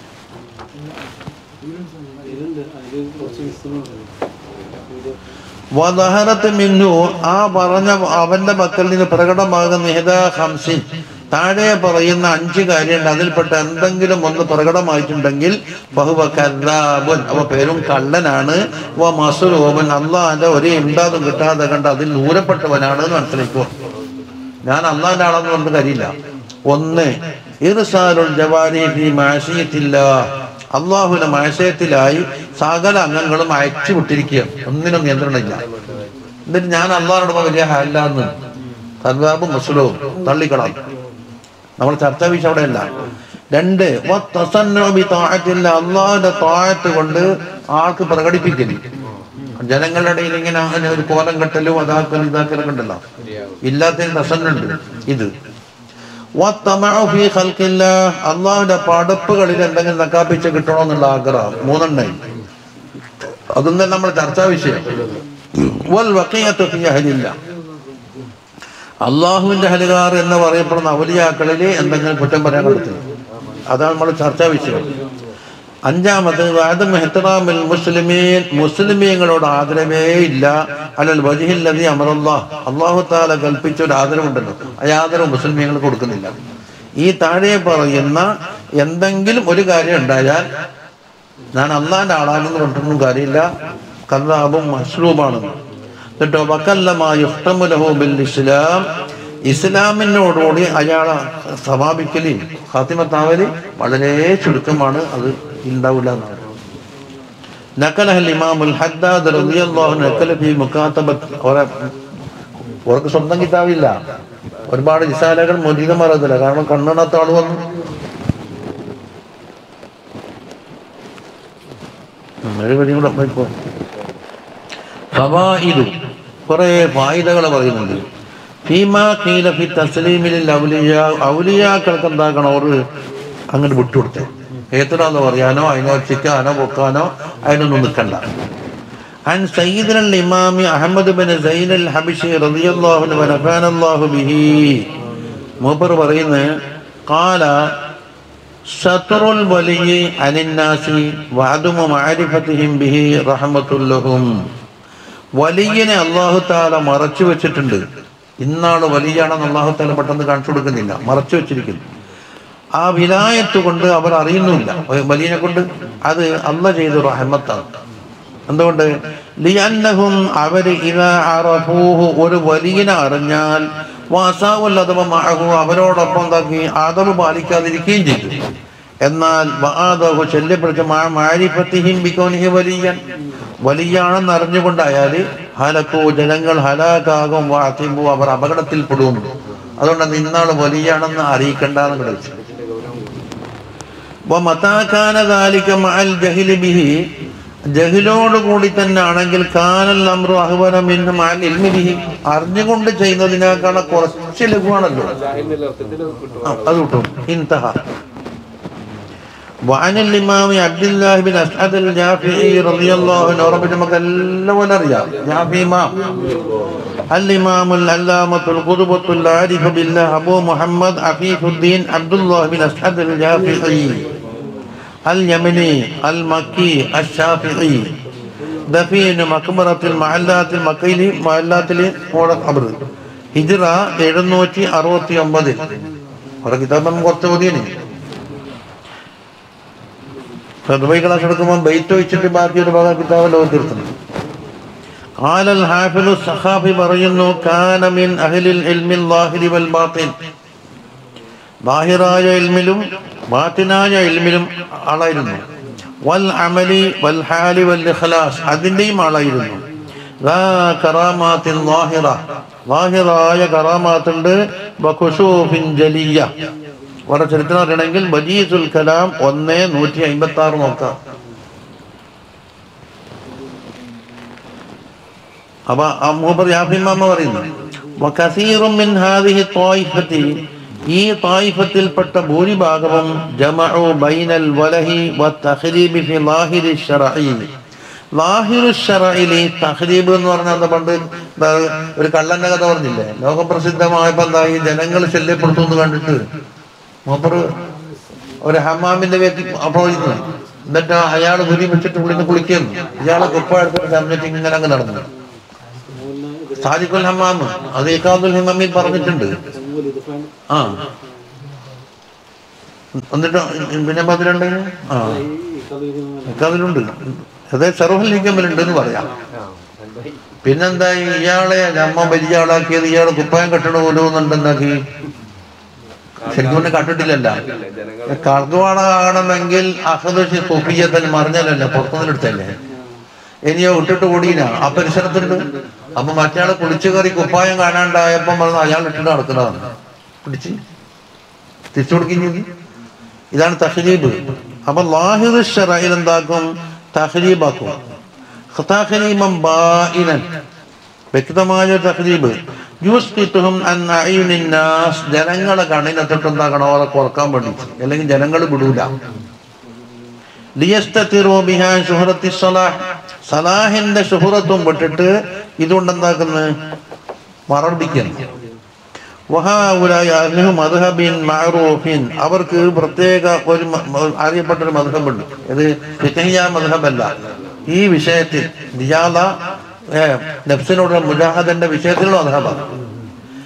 വദഹറത്ത് മിന്നു ആ പറഞ്ഞ അവന്റെ പക്കൽ നിന്ന് പ്രകടമാകുന്ന ഹിദാ ഹംസിൻ താഴെ പറയുന്ന അഞ്ച് കാര്യമുണ്ട് അതിൽപ്പെട്ട എന്തെങ്കിലും ഒന്ന് പ്രകടമായിട്ടുണ്ടെങ്കിൽ ബഹുവ കല്ലാബുൻ അവ പേരും കള്ളനാണ് വ മസുരൂബൻ അള്ളാന്റെ ഒരേ ഇണ്ടാതും കിട്ടാതെ കണ്ട് അതിൽ ദൂരപ്പെട്ടവനാണ് എന്ന് മനസ്സിലാക്കുക ഞാൻ അള്ളാന്റെ ആളെന്ന് പറഞ്ഞിട്ട് കാര്യമില്ല ഒന്ന് ഇർസാലുൽ ജവാരി ഫി മാഷിയത്തില്ല അള്ളാഹുവിന്റെ മാശയത്തിലായി സകല അംഗങ്ങളും അയച്ചു വിട്ടിരിക്കുകയാണ് ഒന്നിനും നിയന്ത്രണമില്ല എന്നിട്ട് ഞാൻ അള്ളാഹിനോട് വലിയ ഹല്ലാന്ന് തദ്വാബും മുസ്ലിവും തള്ളിക്കളാം നമ്മൾ ചർച്ചാ വിഷയം അവിടെയല്ല രണ്ട് അള്ളാഹിന്റെ താഴത്ത് കൊണ്ട് ആൾക്ക് പ്രകടിപ്പിക്കല് ജനങ്ങളുടെ ഇടയിൽ ഇങ്ങനെ അങ്ങനെ ഒരു കോലം കെട്ടലും അതാക്കലും ഇതാക്കലൊക്കെ ഉണ്ടല്ലോ ഇല്ലാത്തതിന് പ്രസന്നുണ്ട് ഇത് വത്തമഉ ഫീ ഖൽഖില്ലാഹ് അള്ളാഹുവിന്റെ പടപ്പുകളിൽ എന്തെങ്കിലും നക്കാപ്പിച്ച് കിട്ടണമെന്നുള്ള ആഗ്രഹം മൂന്നെണ്ണായി അതൊന്നും നമ്മൾ ചർച്ചാ വിഷയം വൽ വഖിയത്തു ഫീ അഹ്ലില്ലാ അള്ളാഹുവിന്റെ ഹലുകാർ എന്ന് പറയപ്പെടുന്ന ഔലിയാക്കളിൽ എന്തെങ്കിലും കുറ്റം പറയാൻ കൊടുത്തു അതാണ് നമ്മൾ ചർച്ചാ വിഷയം അഞ്ചാമത് വാദം മെഹ്തറാമിൽ മുസ്ലിമീൻ മുസ്ലിമീങ്ങളോട് ആദരവേ ഇല്ല അല്ലൽ വജിഹില്ലതി അമറല്ലാ അള്ളാഹു താല കൽപ്പിച്ച ഒരു ആദരവുണ്ടല്ലോ ആ ആദരവ് മുസ്ലിമീങ്ങൾ കൊടുക്കുന്നില്ല ഈ താഴെ പറയുന്ന എന്തെങ്കിലും ഒരു കാര്യം ഉണ്ടായാൽ ഞാൻ അള്ളാന്റെ ആളാണെന്ന് പറഞ്ഞിട്ടൊന്നും കാര്യമില്ല കല്ലാബും മഷ്റൂബാണ് എന്നിട്ടോ വക്കല്ലമായ ബിൽ ഇസ്ലാം ഇസ്ലാമിനോടുകൂടി അയാളെ സമാപിക്കല് ഹാത്തിമത്താവല് വളരെ ചുരുക്കമാണ് അത് ഉണ്ടാവില്ല എന്നാണ് നക്കലഹൽ ഇമാമുൽ ഹദ്ദാദ് റളിയല്ലാഹു നക്കല ഫി മുകാതബത്ത് അവരെ അവർക്ക് സ്വന്തം കിതാബില്ല ഒരുപാട് വിശാലകൾ മുജിതമാറത്തില്ല കാരണം കണ്ണണത്ത ആള് വന്നു ഒരു വഴിയും കൂടെ പോയിപ്പോ ഫവായിദു കുറെ ഫായിദകൾ പറയുന്നുണ്ട് ഫീമാ ഖീല ഫി തസ്ലീമിൽ ഔലിയ ഔലിയാക്കൾക്ക് എന്താക്കണം അവർ അങ്ങോട്ട് വിട്ടുകൊടുത്തേ ഏത്തടാന്ന് പറയാനോ അതിനെ ചിക്കാനോ പൊക്കാനോ അതിനൊന്നും നിൽക്കണ്ട عن سيدنا الإمام أحمد بن زين الحبشي رضي الله عنه ونفعنا الله به മൂപ്പർ പറയുന്നത് قال شطر الولي عن الناس وعدم معرفتهم به رحمة لهم വലിയനെ അള്ളാഹു താല മറച്ചു വെച്ചിട്ടുണ്ട് ഇന്നാള് വലിയാണെന്ന് അള്ളാഹു താല പെട്ടെന്ന് കാണിച്ചു കൊടുക്കുന്നില്ല മറച്ചു വെച്ചിരിക്കുന്നു ആ വിലായത്ത് കൊണ്ട് അവർ അറിയുന്നില്ല വലിയനെ കൊണ്ട് അത് അല്ല ചെയ്ത റഹമത്താണ് എന്തുകൊണ്ട് ലിയന്നഹും അവര് ഇതാ അറഫൂഹു ഒരു വലിയനെ അറിഞ്ഞാൽ വാസാവുൽ അഥവാ മഅഹു അവരോടൊപ്പം എന്താക്കി ആദവ് പാലിക്കാതിരിക്കുകയും ചെയ്തു എന്നാൽ വാദഹു ശല്യപ്പെടുത്തി മാരിഫത്തിഹിം ബിക്കോനിഹി വലിയൻ വലിയാണെന്ന് അറിഞ്ഞുകൊണ്ടായാൽ ഹലക്കു ജനങ്ങൾ ഹലാക്കാകും വാത്തിമ്പു അവർ അപകടത്തിൽപ്പെടും അതുകൊണ്ട് നിന്നാൾ വലിയാണെന്ന് അറിയിക്കണ്ടെന്ന് കളിച്ചു ജഹിലോട് കൂടി തന്നെ ആണെങ്കിൽ കാനൽ അമ്രു അഹ്വനമിന്നും ബിഹി അറിഞ്ഞുകൊണ്ട് ചെയ്യുന്നതിനേക്കാൾ കുറച്ച് ലഘുവാണല്ലോ ജാഹിലിന്റെ അർത്ഥത്തിൽ കിട്ടും ആ, അത് കിട്ടും ഇൻതഹ وعن الإمام عبد الله بن أسعد الجافعي رضي الله عنه رب مكلا ونريا جافعي إمام الإمام العلامة القطبة العارف بالله أبو محمد عفيف الدين عبد الله بن أسعد الجافعي اليمني المكي الشافعي ദഫീൻ മക്ബറത്തിൽ മഹല്ലാത്തിൽ മക്കയിലെ മഹല്ലാത്തിൽ ഖബർ ഹിജ്റ എഴുന്നൂറ്റി അറുപത്തി ഒമ്പതിൽ കുറെ കിതാബ് നമുക്ക് കുറച്ച് ഓതിയനെ ദുബൈ ക്ലാസ് എടുക്കുമ്പോൾ ബെയ്റ്റ് വെച്ചിട്ട് ബാക്കി ഒരു ഭാഗം കിതാബ് ലോകം തീർത്തുന്നു قال الحافظ السخافي പറയുന്നു كان من أهل العلم الظاهر والباطن ബാഹിറായ ഇൽമിലും ബാത്തിനായ ഇൽമിലും ആളായിരുന്നു വൽ അമലി വൽ ഹാലി വൽ ഇഖ്ലാസ് അതിൻ്റെയും ആളായിരുന്നു ذا كرامات ظاهرة ظاهറായ കറാമാത്തുണ്ട് വഖുശൂഫിൻ ജലിയ വളരെ ചരിത്രം അറിയണമെങ്കിൽ വജീസുൽ കലാം ഒന്ന് നൂറ്റി അമ്പത്തി ആറ് നോക്കാം അപ്പൊ ആ മൂപ്പർ യാഫിമാമ പറയുന്നു വകസീറും മിൻ ഹാദിഹി ത്വായിഫത്തി ഈ തായിഫത്തിൽപ്പെട്ട ഭൂരിഭാഗവും ജമഉ ബൈനൽ വലഹി വത്തഖരീബി ഫി ലാഹിരി ശറഈ ലാഹിറു ശറഈലി തഖരീബ് എന്ന് പറഞ്ഞാൽ എന്താ പണ്ട് ദാ ഒരു കള്ളന്റെ കഥ പറഞ്ഞില്ലേ ലോകപ്രസിദ്ധമായപ്പോ എന്താ ഈ ജനങ്ങൾ ശല്യപ്പെടുത്തുമെന്ന് കണ്ടിട്ട് മൂപ്പർ ഒരു ഹമ്മാമിന്റെ വ്യക്തി അപ്പോഴുന്നു എന്നിട്ട് അയാൾ ഗുരി വെച്ചിട്ട് ഉള്ളിന്ന് കുളിക്കുന്നു ഇയാളെ കുപ്പ എടുത്തിട്ട് സമയത്ത് ഇങ്ങനെ അങ്ങ് നടന്നു സാദിഖുൽ ഹമ്മാം അത് ഇക്കാദുൽ ഹിമമിൽ പറഞ്ഞിട്ടുണ്ട് ആ എന്നിട്ട് പിന്നെ അതിലുണ്ട് ആ ഇക്കാദിലുണ്ട് അതേ ചെറുഹൽ ഹിക്കമ്മിലുണ്ട് എന്ന് പറയാം പിന്നെന്താ ഇയാളെ നമ്മ വലിയ ആളാക്കിയത് ഇയാളെ കുപ്പായം കെട്ടണ പോലും എന്നുണ്ടെന്നാക്കി ശരിക്കും പറഞ്ഞാൽ കണ്ടിട്ടില്ലല്ല ജനങ്ങൾ കർദ്വാളാകണമെങ്കിൽ അഹദ് സുഫിയത്തൻ മറിഞ്ഞാലല്ല പുറത്തുനിന്ന് എടുത്തല്ലേ ഇനിയോ ഇട്ടിട്ട് കൂടിയില്ല ആ പരിസരത്തുണ്ട് അപ്പൊ മറ്റയാള് കുളിച്ചു കയറി കുപ്പായം കാണാണ്ടായപ്പം പറഞ്ഞ അയാൾ ഇട്ടിട്ട് നടക്കുന്നതാണ് പിടിച്ച് തിരിച്ചു കൊടുക്കുന്നു ഇതാണ് തഹരീബ് അപ്പൊ ലാഹിദ് ഷറയിൽ എന്താക്കും തഹരീബാക്കും തഹരീമം ബായിനൻ വ്യക്തമായ ഒരു തഹരീബ് യൂസ്കിത്തുഹും അൻ അയ്യുനിൻ നാസ് ജനങ്ങളെ കണ്ണിനെ തൊട്ട് എന്താക്കണം അവരെ കുറക്കാൻ വേണ്ടി അല്ലെങ്കിൽ ജനങ്ങൾ വിടൂല ലിയസ്തതിറു ബിഹാ ശുഹറത്തി സലാഹ് സലാഹിന്റെ ശുഹറത്തും വിട്ടിട്ട് ഇതുകൊണ്ട് എന്താക്കുന്നത് മറപ്പിക്കുന്നു വഹാഉലായ അഹ്ലു മദ്ഹബിൻ മഅറൂഫിൻ അവർക്ക് പ്രത്യേക ഒരു മ- മ- അറിയപ്പെട്ട ഒരു മദ്ഹബുണ്ട് ഇത് ഫിഖഹിയ മദ്ഹബല്ല ഈ വിഷയത്തിൽ റിയാദ ഏ, നഫ്സിനോടുള്ള മുജാഹദന്റെ വിഷയത്തിലുള്ള മദ്ഹബാണ്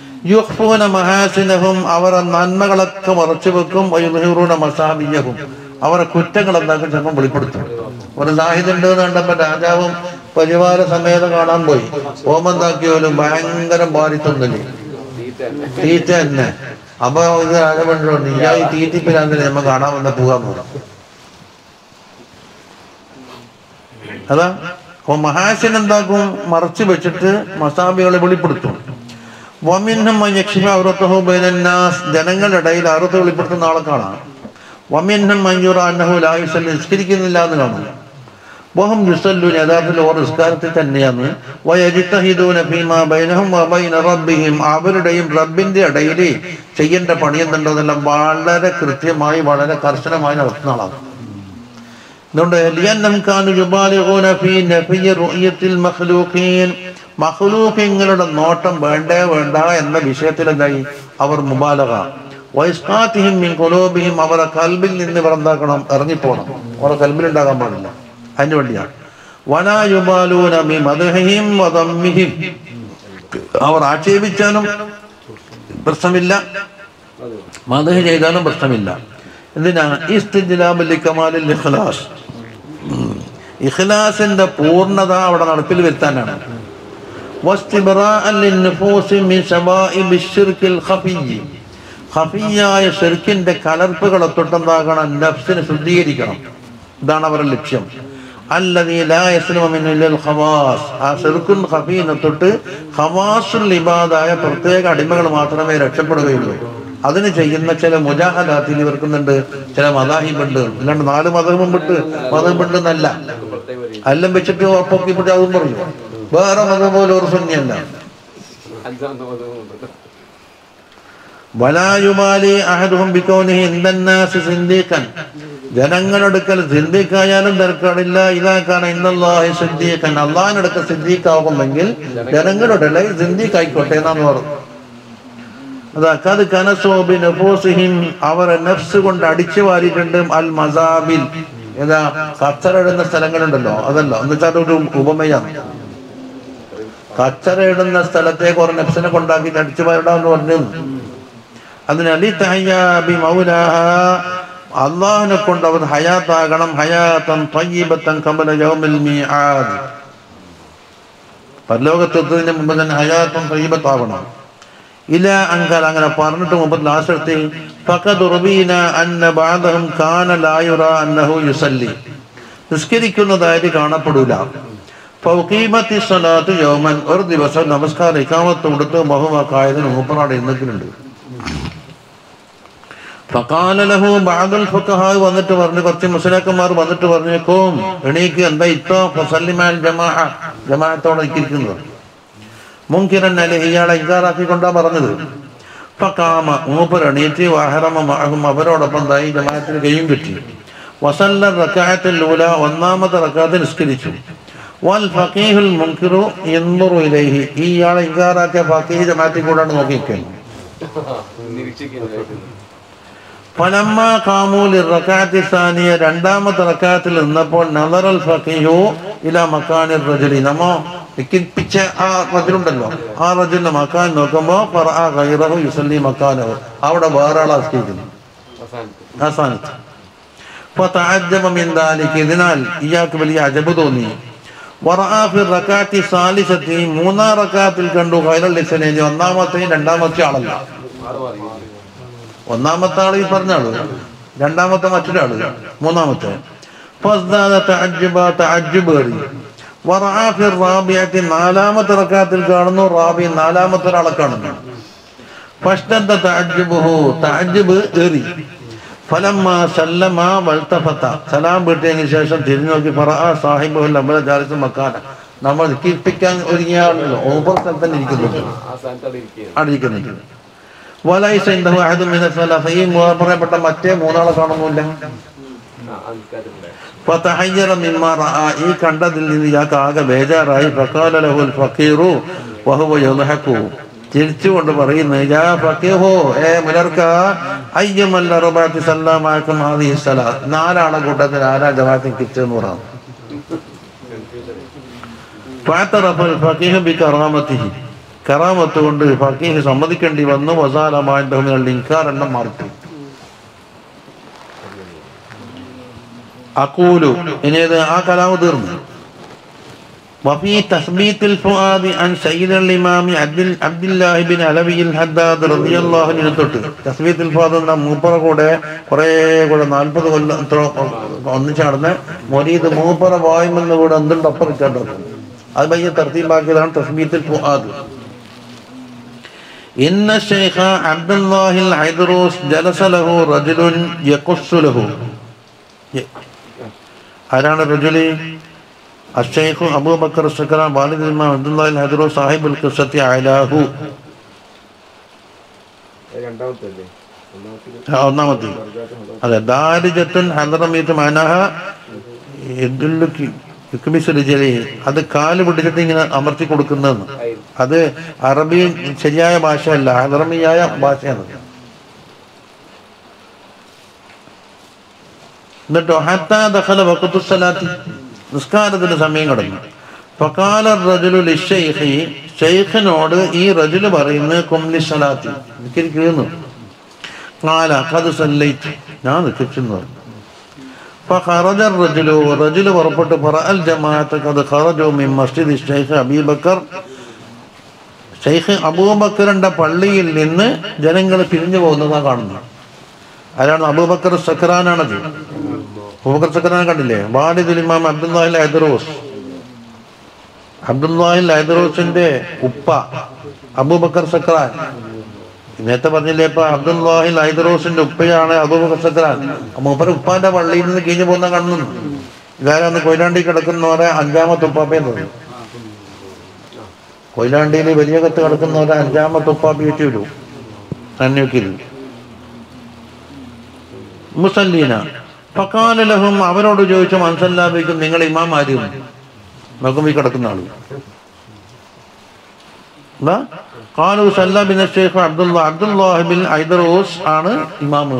യുഹ്ഫൂന മഹാസിനഹും അവർ നന്മകളൊക്കെ മറച്ചു വെക്കും വയുഹിറൂന മസാബിയഹും അവരെ കുറ്റങ്ങൾ എന്താക്കും ചിലപ്പോൾ വെളിപ്പെടുത്തും ഒരു സാഹിത്യുണ്ട് എന്ന് കണ്ടപ്പോൾ രാജാവും പരിവാര സമേതം കാണാൻ പോയി ഓമെന്താക്കിയോലും ഭയങ്കര ബാധിത്തൊന്നില്ലേ തീറ്റ തന്നെ തീറ്റ തന്നെ അപ്പൊ ഇത് രാജമന്ത്രി പറഞ്ഞു ഇയാ ഈ തീറ്റിപ്പിലാന്നില്ല നമ്മ കാണാൻ വന്ന പോകാന്ന് പറഞ്ഞു അതാ അപ്പൊ മഹാശൻ എന്താക്കും മറച്ചു വെച്ചിട്ട് മസാബികളെ വെളിപ്പെടുത്തും വമിന്നും യക്ഷിമ ഔറത്തഹു ബൈനന്നാസ് ജനങ്ങളുടെ ഇടയിൽ അറുത്ത് വെളിപ്പെടുത്തുന്ന ആളെ കാണാം വമിന്നും മഞ്ജൂറ അന്നഹു ലായുസൽ നിസ്കരിക്കുന്നില്ല എന്ന് കാണും വഹം യുസല്ലു യഥാർത്ഥത്തിൽ ഓർ നിസ്കാരത്തിൽ തന്നെയാണ് വയജിത്തഹിദൂന ഫീമാ ബൈനഹും വബൈന റബ്ബിഹിം അവരുടെയും റബ്ബിന്റെ ഇടയിൽ ചെയ്യേണ്ട പണി എന്തുണ്ടതെല്ലാം വളരെ കൃത്യമായി വളരെ കർശനമായി നടത്തുന്ന ആളാണ് അതുകൊണ്ട് ലിയന്നം കാനു യുബാലിഗൂന ഫീ നഫിയ റുഅയത്തിൽ മഖ്ലൂഖീൻ മഖ്ലൂഖീങ്ങളുടെ നോട്ടം വേണ്ടേ വേണ്ട എന്ന വിഷയത്തിൽ എന്തായി അവർ മുബാലക വൈസ്കാത്തിഹിം മിൻ ഖുലൂബിഹിം അവരുടെ കൽബിൽ നിന്ന് ഇവർ എന്താക്കണം ഇറങ്ങിപ്പോണം അവരുടെ കൽബിൽ ഉണ്ടാകാൻ പാടില്ല അതിന് വേണ്ടിയാണ് വലാ യുബാലൂന ബി മദ്ഹിഹിം വദമ്മിഹിം അവർ ആക്ഷേപിച്ചാലും പ്രശ്നമില്ല അതെ മദഹ് ചെയ്താലും പ്രശ്നമില്ല എന്തിനാ ഇസ്തിജ്ലാബിൽ കമാലിൽ ഇഖ്ലാസ് ഉം. ഇഖ്ലാസിന്റെ പൂർണ്ണത അവിടെ നടപ്പിൽ വരുത്താനാണ് വസ്തിബ്റാഅൻ ലിന്നുഫൂസി മിൻ ശവാഇബി ശിർക്കിൽ ഖഫിയ്യ്. ഖഫിയ്യായ ഷിർക്കിന്റെ കലർപ്പുകളെ തൊട്ടെന്താകണം നഫ്സിനെ ശുദ്ധീകരിക്കണം ഇതാണ് അവരുടെ ലക്ഷ്യം അല്ലതീ ലാ യസ്ലമു മിൻഹു ഇല്ലൽ ഖവാസ് ആ ഷിർക്കുൻ ഖഫീനെ തൊട്ട് ഖവാസുൽ ഇബാദായ പ്രത്യേക അടിമകൾ മാത്രമേ രക്ഷപ്പെടുകയുള്ളൂ അതിന് ചെയ്യുന്ന ചില മുജാഹദാത്തിൽ ഇവർക്കുന്നുണ്ട് ചില മദാഹിബുണ്ട് അല്ലാണ്ട് നാല് മതവും വിട്ട് മതം വിട്ട് എന്നല്ല പ്രത്യേക ഒരു എല്ലാം വെച്ചിട്ട് ഉറപ്പൊക്കിപ്പിട്ട് അതും പറഞ്ഞു വേറെ മതം പോലെ ഒരു സുന്നിയല്ല അഞ്ചാമത്തെ മതമുണ്ട് വലായുമാലി അഹദുഹും ബിക്കൗനിഹി ഇന്നന്നാസി സിദ്ദീഖൻ ജനങ്ങളെടുക്കൽ സിദ്ദീഖായാലും തിരക്കാടില്ല ഇതാക്കാണ് ഇന്നല്ലാഹി സിദ്ദീഖൻ അള്ളാഹിനടുക്കൽ സിദ്ദീഖാകുമെങ്കിൽ ജനങ്ങളുടെ ഇടയിൽ സിദ്ദീഖ് ആയിക്കോട്ടെ എന്നാന്ന് പറഞ്ഞു അതാ കത് കനസോബി നഫൂസിഹിം അവരെ നഫ്സ് കൊണ്ട് അടിച്ചു വാരിയിട്ടുണ്ട് അൽ മസാബിൽ ഏതാ കച്ചറയിടുന്ന സ്ഥലങ്ങളുണ്ടല്ലോ അതല്ല എന്ന് വെച്ചാൽ ഒരു ഉപമയാണ് കച്ചറയിടുന്ന സ്ഥലത്തേക്ക് ഒരു നഫ്സിനെ കൊണ്ടാക്കി അടിച്ചു വാരിടാന്ന് പറഞ്ഞു അതിന് അലി തഹയ്യാബി മൗലാഹ അള്ളാഹിനെ കൊണ്ട് അവർ ഹയാത്താകണം ഹയാത്തൻ തയ്യബത്തൻ കമല യൗമിൽ മീആദ് പരലോകത്തെത്തുന്നതിന് മുമ്പ് തന്നെ ഹയാത്തൻ തയ്യബത്താവണം ഇല അങ്കൽ അങ്ങനെ പറഞ്ഞിട്ട് മുമ്പ് ലാസ്റ്റ് ഫഖദ് റുബീന അന്ന ബഅദഹും കാന ലാ യുറാ അന്നഹു യുസല്ലി നിസ്കരിക്കുന്നതായിട്ട് കാണപ്പെടൂല ഫൗഖീമത്തി സ്വലാത്ത് യൗമൻ ഒരു ദിവസം നമസ്കാരം ഇക്കാമത്ത് കൊടുത്ത് ബഹുവാക്കായതിന് മൂപ്പറാട് ഇന്നത്തിനുണ്ട് ഫഖാല ലഹു ബഅദുൽ ഫഖഹാ വന്നിട്ട് പറഞ്ഞു കുറച്ച് മുസ്ലിക്കന്മാർ വന്നിട്ട് പറഞ്ഞേക്കും എണീക്ക് എന്താ ഇത്തോ ഫസല്ലിമാൽ ജമാഅ ജമാഅത്തോടെ ഇരിക്കുന്നത് മുൻകിരൻ അലി ഇയാളെ ഇൻകാറാക്കിക്കൊണ്ടാ പറഞ്ഞത് ഫഖാമ മൂപ്പർ എണീറ്റ് വാഹറമ മഅഹും അവരോടൊപ്പം എന്തായി ജമാഅത്തിന് കൈയും കിട്ടി വസല്ല റക്കായത്തിൽ ലൂല ഒന്നാമത്തെ റക്കാത്ത് നിസ്കരിച്ചു വൽ ഫഖീഹുൽ മുൻകിറു യൻദുറു ഇലൈഹി ഈ ഇയാളെ ഇൻകാറാക്കിയ ഫഖീഹ് ജമാഅത്തിൽ കൂടാണ് നോക്കിയിരിക്കുന്നത് നിരീക്ഷിക്കുന്നു ഫലമ്മ കാമൂലി റക്കാത്തി സാനിയ രണ്ടാമത്തെ റക്കാത്തിൽ നിന്നപ്പോൾ നദറൽ ഫഖീഹു ഇല മക്കാനിർ റജുലി നമ്മോ നിക്കിപ്പിച്ച ആ റജുലുണ്ടല്ലോ ആ റജുലിന്റെ മക്കാൻ നോക്കുമ്പോ ഫറഅ ഗൈറഹു യുസല്ലി മക്കാനഹു അവിടെ വേറെ ആളെ ആസ്കരിക്കുന്നു അവസാനത്തെ ആ സ്ഥാനത്ത് ഫതഅജ്ജബ മിൻ ദാലിക ഇതിനാൽ ഇയാൾക്ക് വലിയ അജബ് തോന്നി വറഅ ഫി റക്കാത്തി സാലിസത്തി മൂന്നാം റക്കാത്തിൽ കണ്ടു ഖൈറൽ ലിസനേജ് ഒന്നാമത്തെയും രണ്ടാമത്തെ ആളല്ല ആറ് മാറി ഒന്നാമത്തെ ആള് ഈ പറഞ്ഞ ആള് രണ്ടാമത്തെ മറ്റൊരാള് മൂന്നാമത്തെ ഫസ്ദാദ തഅജ്ജബ തഅജ്ജുബ് ഏറി. വറഅ ഫി റാബിയത്തി നാലാമത്തെ റക്കാത്തിൽ കാണുന്നു റാബി നാലാമത്തെ ഒരാളെ കാണുന്നു ഫഷ്ദദ്ദ തഅജ്ജുബുഹു തഅജ്ജുബ് ഏറി ഫലമ്മ സല്ലമ വൽതഫത സലാം വീട്ടിയതിനു ശേഷം തിരിഞ്ഞു നോക്കി ഫറഅ സാഹിബുൽ അമല ജാലിസ് മക്കാന നമ്മൾ കീർപ്പിക്കാൻ ഒരുങ്ങിയ ആളല്ലോ ഓവർ സ്ഥലത്ത് തന്നെ ഇരിക്കുന്നുണ്ട് ആ സ്ഥാനത്ത് അവിടെ ഇരിക്കുകയാണ് അവിടെ ഇരിക്കുന്നുണ്ട് വലൈസ ഇൻദഹു അഹദും മിന സലഫ ഈ മൂന്ന് പറയപ്പെട്ട മറ്റേ മൂന്നാളെ കാണുന്നില്ല ആ അൻകാരുണ്ട് ഫതഹയ്യറ മിമ്മ റഅ ഈ കണ്ടതിൽ നിന്ന് ഇയാൾക്ക് ആകെ ബേജാറായി ഫഖാല ലഹുൽ ഫഖീറു വഹുവ യദ്ഹഖു ചിരിച്ചുകൊണ്ട് പറയുന്നു യാ ഫഖീഹു ഏ മുലർക്ക അയ്യമല്ല റബാത്തി സല്ലമാക്കും ഹാദിഹി സലാത്ത് നാലാളെ കൂട്ടത്തിൽ ആരാ ജമാഅത്തിൽ കിച്ചെന്ന് പറഞ്ഞു ഫഅതറഫൽ ഫഖീഹു ബികറാമത്തിഹി കറാമത്ത് കൊണ്ട് ഫഖീഹ് സമ്മതിക്കേണ്ടി വന്നു വസാലമാൻ്റെ ഇൻകാർ എണ്ണം മാറിപ്പോയി അക്കൂലു ഇനി ഇത് ആ കലാവ് തീർന്നു وفي تثبيت الفؤاد عن سيد الإمام عبد عبد الله بن علوي الحداد رضي الله عنه തൊട്ട് തസ്ബീത്ത് الفؤاد എന്ന മൂപ്പറ കൂടെ കുറേ കൂടെ നാൽപ്പത് കൊല്ലം എത്ര ഒന്നിച്ച് നടന്ന് മൊരീദ് മൂപ്പറ വായുമെന്ന് കൂടെ എന്തുണ്ട് ഒപ്പം നിൽക്കേണ്ടത് അത് പയ്യെ തർത്തീബാക്കിയതാണ് തസ്ബീത്ത് الفؤاد إن الشيخ عبد الله العيدروس جلس له رجل يقص له ആരാണ് റജുലി الشيخ أبو بكر السكران والد الإمام عبد الله الهدرو صاحب القصة علاه അത് രണ്ടാമത്തല്ലേ ഒന്നാമത്തെ ആ, ഒന്നാമത്തെ അതെ ദാരിജത്തുൻ ഹദറമീത്ത് മാനഹ യദുല്ലു കി- യുക്മിസ് റിജലിഹി. അത് കാല് പിടിച്ചിട്ട് ഇങ്ങനെ അമർത്തി കൊടുക്കുന്നതെന്ന് അത് അറബി ശരിയായ ഭാഷയല്ല ഹദറമിയായ ഭാഷയാണ് എന്നിട്ടോ ഹത്താ ദഖല വഖത്തു സ്വലാത്തി നിസ്കാരത്തിന്റെ സമയം കടന്നു ഫഖാല റജുലു ലിശൈഖി ഷെയ്ഖിനോട് ഈ റജുല് പറയുന്നു കുംലി സ്വലാത്തി എനിക്കിരിക്കുന്നു قال قد صليت ഞാൻ നിൽക്കുന്നു പറഞ്ഞു فخرج الرجل رجل പുറപ്പെട്ടു فرأى الجماعة قد خرجوا من مسجد الشيخ أبي بكر ഷെയ്ഖ് അബൂബക്കറിന്റെ പള്ളിയിൽ നിന്ന് ജനങ്ങൾ പിരിഞ്ഞു പോകുന്നതാ കാണുന്നത് ആരാണ് അബൂബക്കർ സക്രാനാണത് അബൂബക്കർ സക്രാൻ കണ്ടില്ലേ വാലിദുൽ ഇമാം അബ്ദുല്ലാഹിൽ ഹൈദറോസ് അബ്ദുല്ലാഹിൽ ഹൈദറോസിന്റെ ഉപ്പ അബൂബക്കർ സക്രാൻ നേരത്തെ പറഞ്ഞില്ലേ ഇപ്പൊ അബ്ദുല്ലാഹിൽ ഹൈദറോസിന്റെ ഉപ്പയാണ് അബൂബക്കർ സക്രാൻ മൂപ്പർ ഉപ്പാന്റെ പള്ളിയിൽ നിന്ന് കിഞ്ഞു പോകുന്ന കാണുന്നു ഇതാരാന്ന് കൊയിലാണ്ടി കിടക്കുന്നവരെ അഞ്ചാമത്തെ ഉപ്പാപ്പയെന്ന് പറയും കൊയിലാണ്ടിയിൽ വലിയ കത്ത് കിടക്കുന്നവരെ അഞ്ചാമത്തെ ഉപ്പാപ്പി വെച്ച് വരും തന്നെയൊക്കിൽ മുസല്ലീന ഫക്കാലലഹും അവരോട് ചോദിച്ചു മൻസല്ലാബിക്കും നിങ്ങൾ ഇമാം ആരും നോക്കുമ്പോ ഈ കിടക്കുന്ന ആള് എന്താ കാലു സല്ല bin Sheikh Abdullah Abdullah bin Aidarus ആണ് ഇമാമ്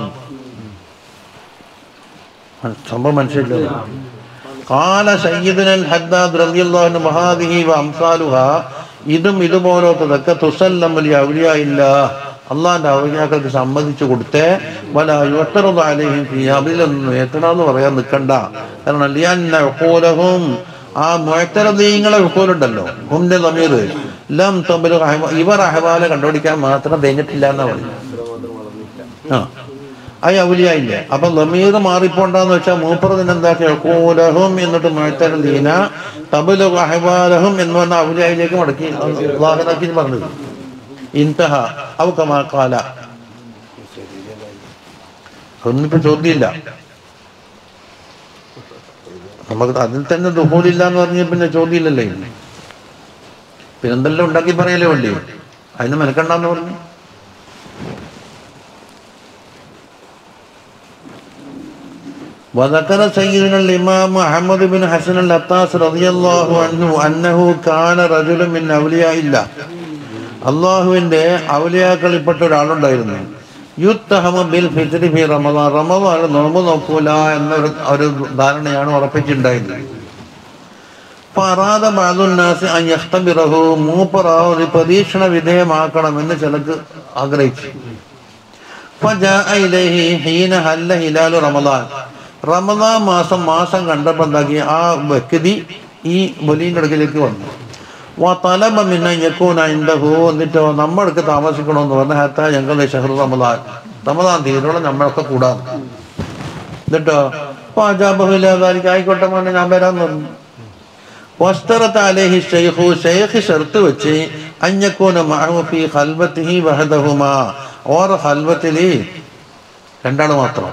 സംഭവം മനസ്സിലായില്ല കാല സയ്യിദുൽ ഹദ്ദാദ് റളിയല്ലാഹു അൻഹു മഹാദിഹി വ അംസാലുഹാ ഇതും ഇതുപോലത്തതൊക്കെ തുസല്ലമലി ഔലിയായില്ല അള്ളാന്റെ ഔലിയാക്കൾക്ക് സമ്മതിച്ചു കൊടുത്തേ വല യുത്തറു അലൈഹിം ഫീ അതിലൊന്നും എത്തണമെന്ന് പറയാൻ നിൽക്കണ്ട കാരണം ലിയന്ന ഉഖൂലഹും ആ മുഴത്തരദീങ്ങളെ ഉഖൂലുണ്ടല്ലോ ഹുന്റെ സമീർ ലം തമ്മിൽ ഇവർ അഹവാല കണ്ടുപിടിക്കാൻ മാത്രം കഴിഞ്ഞിട്ടില്ല എന്നാ പറഞ്ഞു ആ അത് ഔലിയായില്ല അപ്പൊ ലമീർ മാറിപ്പോണ്ടെന്ന് വെച്ചാൽ മൂപ്പറതിന് എന്താ കൂലഹും എന്നിട്ട് മുഴത്തരദീന തബുലു അഹവാലഹും എന്ന് പറഞ്ഞ ഔലിയായിലേക്ക് മടക്കി അള്ളാഹുനാക്കി പറഞ്ഞത് ഇൻതഹ ഔ കമാ കാല ഒന്നിപ്പോ ചോദ്യമില്ല നമുക്ക് അതിൽ തന്നെ ദുഹൂലില്ല എന്ന് പറഞ്ഞ പിന്നെ ചോദ്യമില്ലല്ലേ ഇനി. പിന്നെന്തെല്ലാം ഉണ്ടാക്കി പറയലേ വേണ്ടി അതിന് മെനക്കണ്ടെന്ന് പറഞ്ഞു وذكر سيدنا الإمام أحمد بن حسن الأطاس رضي الله عنه أنه كان رجل من أولياء الله അള്ളാഹുവിന്റെ ഔലിയാക്കളിൽപ്പെട്ട ഒരാളുണ്ടായിരുന്നു യുത്തഹമ ബിൽ ഫിത്രി ഫി റമദാൻ റമദാൻ നോമ്പ് നോക്കൂല എന്നൊരു ഒരു ധാരണയാണ് ഉറപ്പിച്ചിട്ടുണ്ടായിരുന്നത് പറാത ബാദുന്നാസ് അയ്യഖ്തബിറഹു മൂപ്പറ ഒരു പരീക്ഷണ വിധേയമാക്കണമെന്ന് ചിലക്ക് ആഗ്രഹിച്ചു فجاء إليه حين هل هلال رمضان റമദാൻ മാസം മാസം കണ്ടപ്പോൾ എന്താക്കി ആ വ്യക്തി ഈ വലിയ അടുക്കിലേക്ക് വന്നു തലമ മിന്ന യക്കൂന ഇൻഡഹു എന്നിട്ടോ നമ്മൾക്ക് താമസിക്കണമെന്ന് പറഞ്ഞ ഹത്ത ഞങ്ങൾ ഷഹർ റമദാൻ റമദാൻ തീരോളം നമ്മളൊക്കെ കൂടാം എന്നിട്ടോ പാജാബഹുലാതാരിക്ക് ആയിക്കോട്ടെ മോനെ ഞാൻ വരാന്ന് പറഞ്ഞു വസ്തറത്ത് അലേഹി ഷെയ്ഖു ഷെയ്ഖ് ഷർത്ത് വെച്ച് അഞ്ഞക്കൂന മഹഫി ഹൽവത്തിഹി വഹദഹുമാ ഓർ ഹൽവത്തില് രണ്ടാണ് മാത്രം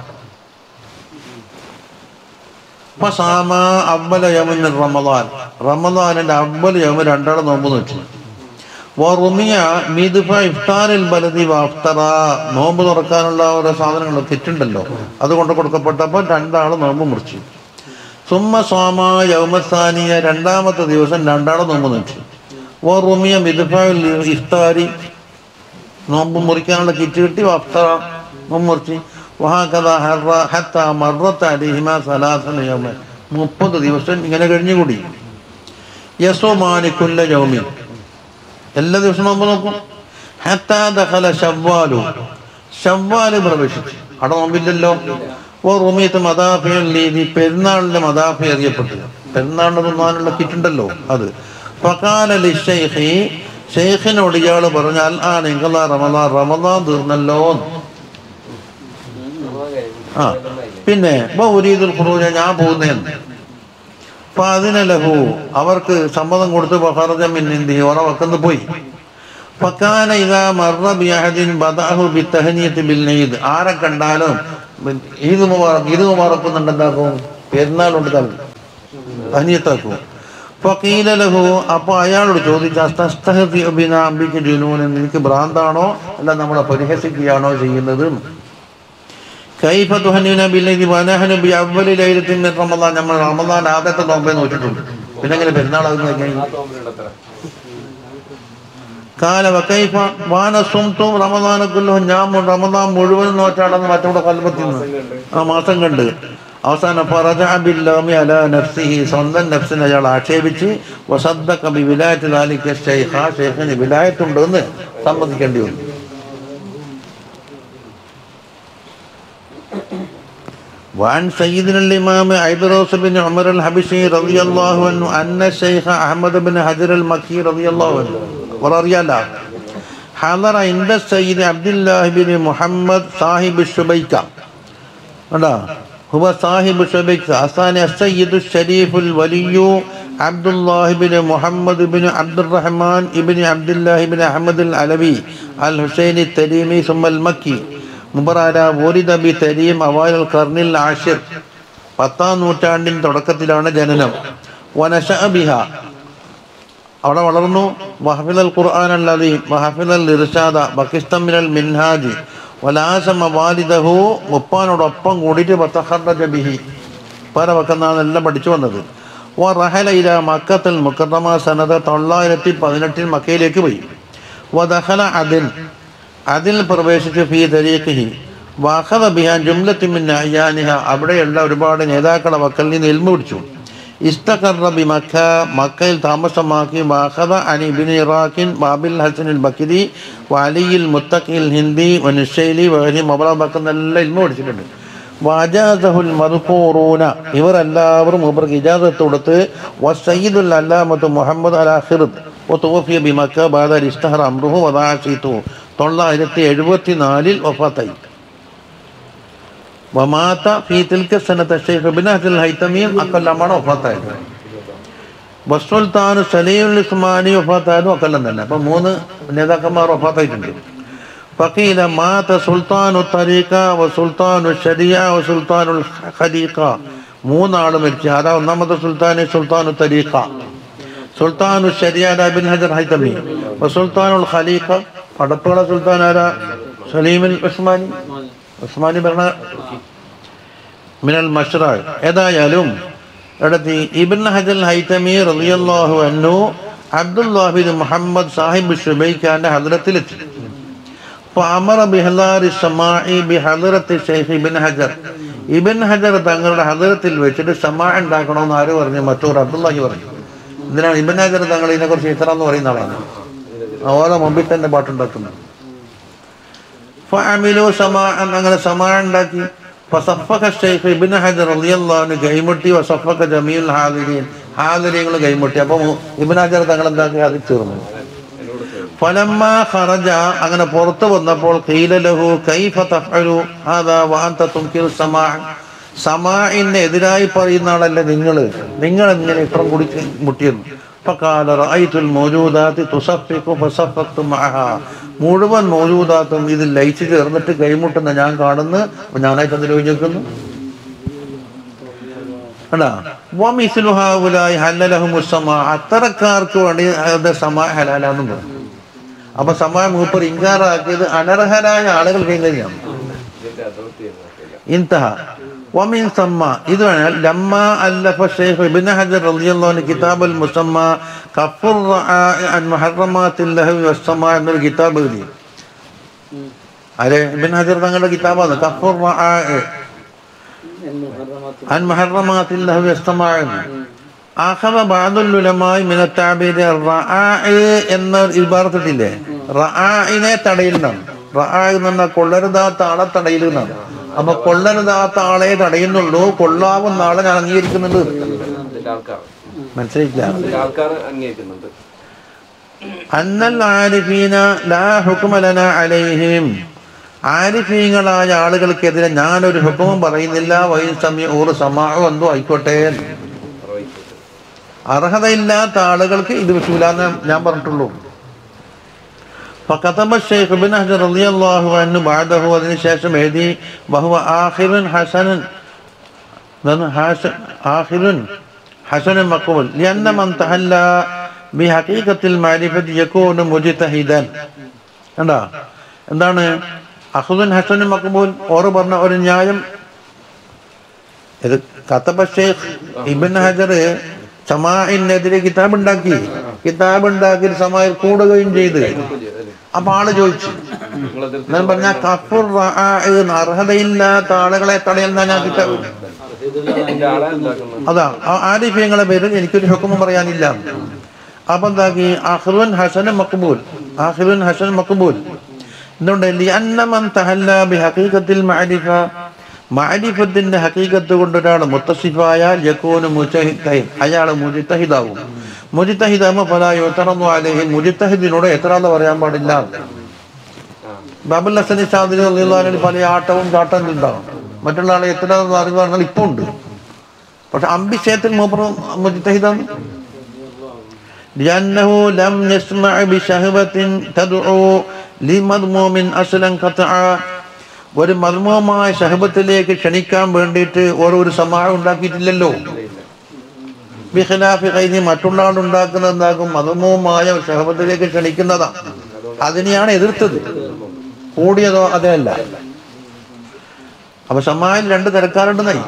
ഫസാമ അവല യമിൻ റമദാൻ റമദാനിന്റെ അവൽ യമ രണ്ടാളെ നോമ്പ് നോക്കി വറുമിയ മിദ്ഫ ഇഫ്താരിൽ ബലദി വഫ്തറ നോമ്പ് തുറക്കാനുള്ള ഓരോ സാധനങ്ങൾ കിറ്റുണ്ടല്ലോ അത് കൊണ്ട് കൊടുക്കപ്പെട്ടപ്പോൾ രണ്ടാള് നോമ്പ് മുറിച്ചു സുമ്മ സോമ യൗമസാനിയ രണ്ടാമത്തെ ദിവസം രണ്ടാളെ നോമ്പ് നോക്കി വറുമിയ മിദ്ഫ ഇഫ്താരി നോമ്പ് മുറിക്കാനുള്ള കിറ്റ് കിട്ടി വഫ്തറ നോമ്പ് മുറിച്ച് വഹാകഥ ഹറ ഹത്ത മറത്ത് അലിഹിമ സലാസന യൗമ മുപ്പത് ദിവസം ഇങ്ങനെ കഴിഞ്ഞുകൂടി യസോമാനിക്കുല്ല യൗമി എല്ലാ ദിവസവും നോമ്പ് നോക്കും ഹത്ത ദഖല ഷവ്വാലു ഷവ്വാല് പ്രവേശിച്ചു അവിടെ നോമ്പില്ലല്ലോ ഓ റൂമിയത്ത് മദാഫി പെരുന്നാളിന്റെ മദാഫി അറിയപ്പെട്ടു പെരുന്നാളിന് തിന്നാനുള്ള കിറ്റുണ്ടല്ലോ അത് ഫക്കാലി ഷെയ്ഖി ഷെയ്ഖിനോട് ഇയാൾ പറഞ്ഞാൽ ആ നിങ്ങൾ റമദാൻ റമദാൻ തീർന്നല്ലോ ആ പിന്നെ ബൗരീദുൽ ഖുറൂജ ഞാൻ പോകുന്നതെന്ന് അപ്പൊ അതിന് ലഹു അവർക്ക് സമ്മതം കൊടുത്ത് ബഹറജമിന്നി ഉറവക്കെന്ന് പോയി ഫക്കാന ഇതാ മർറ ബിയഹദിൻ ബദഅഹു ബിത്തഹനിയത്തി ബിൽ ഈദ് ആരെ കണ്ടാലും ഈദ് മുബാറക് ഈദ് മുബാറക് എന്നുണ്ട് എന്താക്കും പെരുന്നാളുണ്ട് തല തഹനിയത്താക്കും ഫക്കീല ലഹു അപ്പൊ അയാളോട് ചോദിച്ചു "അസ്തസ്തഹ്സിഉ ബിനാ അംബിക ജുനൂനൻ നിനക്ക് ഭ്രാന്താണോ അല്ല നമ്മളെ പരിഹസിക്കുകയാണോ ചെയ്യുന്നത് കൈഫ തുഹന്നിന ബില്ലൈദി വനഹനു ബി അവ്വലി ലൈലത്തിൻ മിൻ റമദാൻ നമ്മൾ റമദാൻ ആദ്യത്തെ നോമ്പേ നോറ്റിട്ടുണ്ട് പിന്നെ എങ്ങനെ പെരുന്നാളാകുന്ന ആ തോമ്പിലുണ്ടത്ര കാല വക്കൈഫ വാന സുംതു റമദാന കുല്ലു ഞാൻ മു- റമദാൻ മുഴുവൻ നോറ്റാണെന്ന് മറ്റവിടെ കൽപ്പത്തിൽ ആ മാസം കണ്ട് അവസാനം ഫറജഅ ബില്ലാമി അലാ നഫ്സിഹി സ്വന്തം നഫ്സിനെ അയാൾ ആക്ഷേപിച്ച് വസദ്ദഖ ബി വിലായത്ത് ദാലിക ശൈഖ ശൈഖിന് വിലായത്തുണ്ടെന്ന് സമ്മതിക്കേണ്ടി വന്നു وعن سيدنا الإمام عبروس بن عمر الحبشي رضي الله عنه أن الشيخ أحمد بن حجر المكي رضي الله عنه ورضي الله حضر عند السيد عبد الله بن محمد صاحب الشبيكة لا هو صاحب الشبيكة الثاني السيد الشريف الولي عبد الله بن محمد بن عبد الرحمن بن عبد الله بن أحمد العلوي الحسين التليمي ثم المكي മുബറാര വോരിദ ബി തരീം അവായൽ കർണിൽ ആഷിർ പത്താം നൂറ്റാണ്ടിൻ തുടക്കത്തിലാണ് ജനനം വനശ ബിഹ അവിടെ വളർന്നു വഹഫിൽ ഖുർആൻ അല്ലദീം വഹഫിൽ ഇർഷാദ ബക്കിസ്തം മിനൽ മിൻഹാജ് വലാസമ വാലിദഹു മുപ്പാനോടൊപ്പം കൂടിയിട്ട് ബത്തഖറജ ബിഹി പല വക്കന്നാണ് എല്ലാം പഠിച്ചു വന്നത് വ റഹല ഇല മക്കത്തുൽ മുക്കറമ സനത തൊള്ളായിരത്തി പതിനെട്ടിൽ മക്കയിലേക്ക് പോയി വദഖല അതിൻ അതിൽ പ്രവേശിച്ച് ഫീ തരീഖിഹി വാഹദ ബിഹാൻ ജുംലത്തി മിൻ അയ്യാനിഹ അവിടെയുള്ള ഒരുപാട് നേതാക്കളെ മക്കളിൽ നിന്ന് എൽമ പിടിച്ചു ഇസ്തഖറ ബി മക്ക മക്കയിൽ താമസമാക്കി വാഹദ അനി ബിൻ ഇറാഖിൻ ബാബിൽ ഹസനിൽ ബക്കിരി വാലിയിൽ മുത്തഖിൽ ഹിന്ദി വനുഷൈലി വഹരി മബറ ബക്കെന്നെല്ലാം എൽമ പിടിച്ചിട്ടുണ്ട് വാജാസഹുൽ മദ്കൂറൂന ഇവർ എല്ലാവരും ഇവർക്ക് ഇജാസത്ത് കൊടുത്ത് വസയ്യിദുൽ അല്ലാമത്ത് മുഹമ്മദ് അലാഹിർദ് وتوفي بمكة بعد أن اشتهر أمره وضاع صيته തൊള്ളായിരത്തി എഴുപത്തി നാലിൽ വഫാത്തായി വമാത്ത ഫീ തിൽക്ക സനത്ത് ഷെയ്ഖ് ബിൻ അഹ്ദൽ ഹൈതമിയും അക്കൊല്ലമാണ് വഫാത്തായത് വസുൽത്താൻ സലീഉൽ ഉസ്മാനി വഫാത്തായതും അക്കൊല്ലം തന്നെ അപ്പം മൂന്ന് നേതാക്കന്മാർ വഫാത്തായിട്ടുണ്ട് فقيل مات سلطان الطريقة وسلطان الشريعة وسلطان الخليقة മൂന്നാള് മരിച്ചു ആരാ ഒന്നാമത്തെ സുൽത്താൻ സുൽത്താൻ തരീഖ സുൽത്താനു ശരിയാന ബിൻ ഹജർ ഹൈതമി സുൽത്താനുൽ ഖലീഖ പടപ്പുകള സുൽത്താൻ ആരാ സലീമുൽ ഉസ്മാനി ഉസ്മാനി ഭരണ മിനൽ മഷ്റാ ഏതായാലും ഇടത്തി ഇബിൻ ഹജൽ ഹൈതമി റളിയല്ലാഹു അൻഹു അബ്ദുല്ലാഹിബിൻ മുഹമ്മദ് സാഹിബ് ഷുബൈഖാന്റെ ഹദ്രത്തിലെത്തി فأمر بحضار السماع بحضرة الشيخ ابن حجر ഇബൻ ഹജർ തങ്ങളുടെ ഹദറത്തിൽ വെച്ചിട്ട് സമാ ഉണ്ടാക്കണമെന്ന് ആര് പറഞ്ഞു മറ്റൊരു അബ്ദുല്ലാഹി പറഞ്ഞു എന്തിനാണ് ഇബൻ ഹജർ തങ്ങൾ ഇതിനെക്കുറിച്ച് ഇത്ര എന്ന് പറയുന്ന ആളാണ് ഓരോ മുമ്പിൽ തന്നെ പാട്ടുണ്ടാക്കുന്നത് ഫഅമിലു സമാ അങ്ങനെ സമാ ഉണ്ടാക്കി ഫസഫക ഷെയ്ഖ് ഇബ്നു ഹജർ റളിയല്ലാഹു അൻഹു കൈമുട്ടി വസഫക ജമീൽ ഹാദിരീൻ ഹാദിരീങ്ങൾ കൈമുട്ടി അപ്പോൾ ഇബ്നു ഹജർ തങ്ങൾ എന്താക്കി അത് ചേർന്നു ഫലമ്മ ഖറജ അങ്ങനെ പുറത്തു വന്നപ്പോൾ ഖീല ലഹു കൈഫ തഫ്അലു ഹാദാ വഅൻത തുൻകിറു സമാ സമാഇന് എതിരായി പറയുന്ന ആളല്ലേ നിങ്ങൾ നിങ്ങൾ ഇങ്ങനെ ഇത്രം കൂടി മുട്ടിയെന്ന് فقال رأيت الموجودات تصفق فصفقت معها മുഴുവൻ മൗജൂദാത്തും ഇതിൽ ലയിച്ചു ചേർന്നിട്ട് കൈമുട്ടുന്ന ഞാൻ കാണുന്നു അപ്പൊ ഞാനായിട്ട് അതിൽ ചോദിക്കുന്നു അല്ല വമിസ്ലുഹാവുലായി ഹല്ലലഹും സമാ അത്തരക്കാർക്ക് വേണ്ടി അത് സമാ ഹലാലാന്നും പറഞ്ഞു അപ്പൊ സമാ മൂപ്പർ ഇൻകാറാക്കിയത് അനർഹരായ ആളുകൾ ചെയ്യുന്നതാണ് ഇതിന്റെ അതോറിറ്റി ഇൻതഹ ومن ثم إذ لما ألف الشيخ ابن حجر رضي الله عنه كتاب المسمى كف الرعاء عن محرمات اللهو والسماع من الكتاب دي അല്ലെ ഇബിൻ ഹജർ തങ്ങളുടെ കിതാബാണ് കഫുർ റആഇ عن محرمات اللهو والسماع ആഖദ ബാദുൽ ഉലമായി മിന താബീദ് റആഇ എന്ന ഇബാറത്തിട്ടില്ലേ റആഇനെ തടയിൽ നിന്നാണ് റആഇ എന്ന് പറഞ്ഞാൽ കൊള്ളരുതാത്ത ആളെ തടയിൽ നിന്നാണ് അപ്പൊ കൊള്ളരുതാത്ത ആളെ തടയുന്നുള്ളൂ കൊള്ളാവുന്ന ആളെ ഞാൻ അംഗീകരിക്കുന്നുണ്ട് ഇതിന്റെ ആൾക്കാർ മനസ്സിലായില്ല ഇതിന്റെ ആൾക്കാർ അംഗീകരിക്കുന്നുണ്ട് അന്നൽ ആരിഫീന ലാ ഹുക്മ ലനാ അലൈഹിം ആരിഫീങ്ങളായ ആളുകൾക്കെതിരെ ഞാനൊരു ഹുക്കുമും പറയുന്നില്ല വൈ സമയ ഊറ് സമാഹോ എന്തോ ആയിക്കോട്ടെ റോഹിത്ത് അർഹതയില്ലാത്ത ആളുകൾക്ക് ഇത് പറ്റൂലെന്ന് ഞാൻ പറഞ്ഞിട്ടുള്ളൂ فكتب الشيخ بن حجر رضي الله عنه بعده അതിന് ശേഷം എഴുതി وهو آخر حسن എന്താണ് حسن آخر حسن مقبول لأن من تحلى بحقيقة المعرفة يكون مجتهدا എന്താ എന്താണ് അഹുദൻ ഹസൻ മക്ബൂൽ ഓറ് പറഞ്ഞ ഒരു ന്യായം ഇത് കത്തബ ഷേഖ് ഇബൻ ഹജർ സമാഇനെതിരെ കിതാബ് ഉണ്ടാക്കി കിതാബ് ഉണ്ടാക്കി സമായിൽ കൂടുകയും ചെയ്ത് അപ്പൊ ആള് ചോദിച്ചു നിങ്ങളെതിർത്ത് ഞാൻ പറഞ്ഞ കഫുർ റആഇൻ അർഹതയില്ലാത്ത ആളുകളെ തടയാൻ ഞാൻ കിതാബ് ഇതിന്റെ ആളെ എന്താക്കുന്നത് അതാ ആ ആരിഫ്യങ്ങളെ പേരിൽ എനിക്കൊരു ഹുക്കുമ പറയാനില്ല അപ്പൊ എന്താക്കി അഹ്റുൻ ഹസൻ മക്ബൂൽ അഹ്റുൻ ഹസൻ മക്ബൂൽ എന്തുകൊണ്ട് ലിഅന്ന മൻ തഹല്ല ബിഹഖീഖത്തിൽ മഅരിഫ മഅരിഫത്തിന്റെ ഹഖീഖത്ത് കൊണ്ട് ഒരാൾ മുത്തസിഫായ യകൂനു മുജഹിദൈൻ അയാൾ മുജിത്തഹിദാവും മുജിത്തഹിദാകുമ്പോൾ ഫലാ യുതറന്നു അലൈഹി മുജിത്തഹിദിനോട് എത്ര എന്ന് പറയാൻ പാടില്ല ബാബുൽ ഹസനി സാദിരി റളിയല്ലാഹു പല ആട്ടവും ചാട്ടവും ഉണ്ടാവും മറ്റുള്ള ആളെ എത്ര അറിവ് പറഞ്ഞാൽ ഇപ്പോൾ ഉണ്ട് പക്ഷെ അമ്പിശയത്തിൽ മൂപ്പറും മുജിത്തഹിദാണ് لأنه لم يسمع بشهوة تدعو لمضموم أصلا قطعا ഒരു മർമ്മമായ ശഹബത്തിലേക്ക് ക്ഷണിക്കാൻ വേണ്ടിയിട്ട് ഓരോ ഒരു സമാഹം ഉണ്ടാക്കിയിട്ടില്ലല്ലോ ബിഖിലാഫി കഴിഞ്ഞ് മറ്റുള്ള ആൾ ഉണ്ടാക്കുന്നത് എന്താകും മർമ്മവുമായ ശഹബത്തിലേക്ക് ക്ഷണിക്കുന്നതാ അതിനെയാണ് എതിർത്തത് കൂടിയതോ അതേ അല്ല അപ്പൊ സമായിൽ രണ്ട് തരക്കാരുണ്ടെന്നായി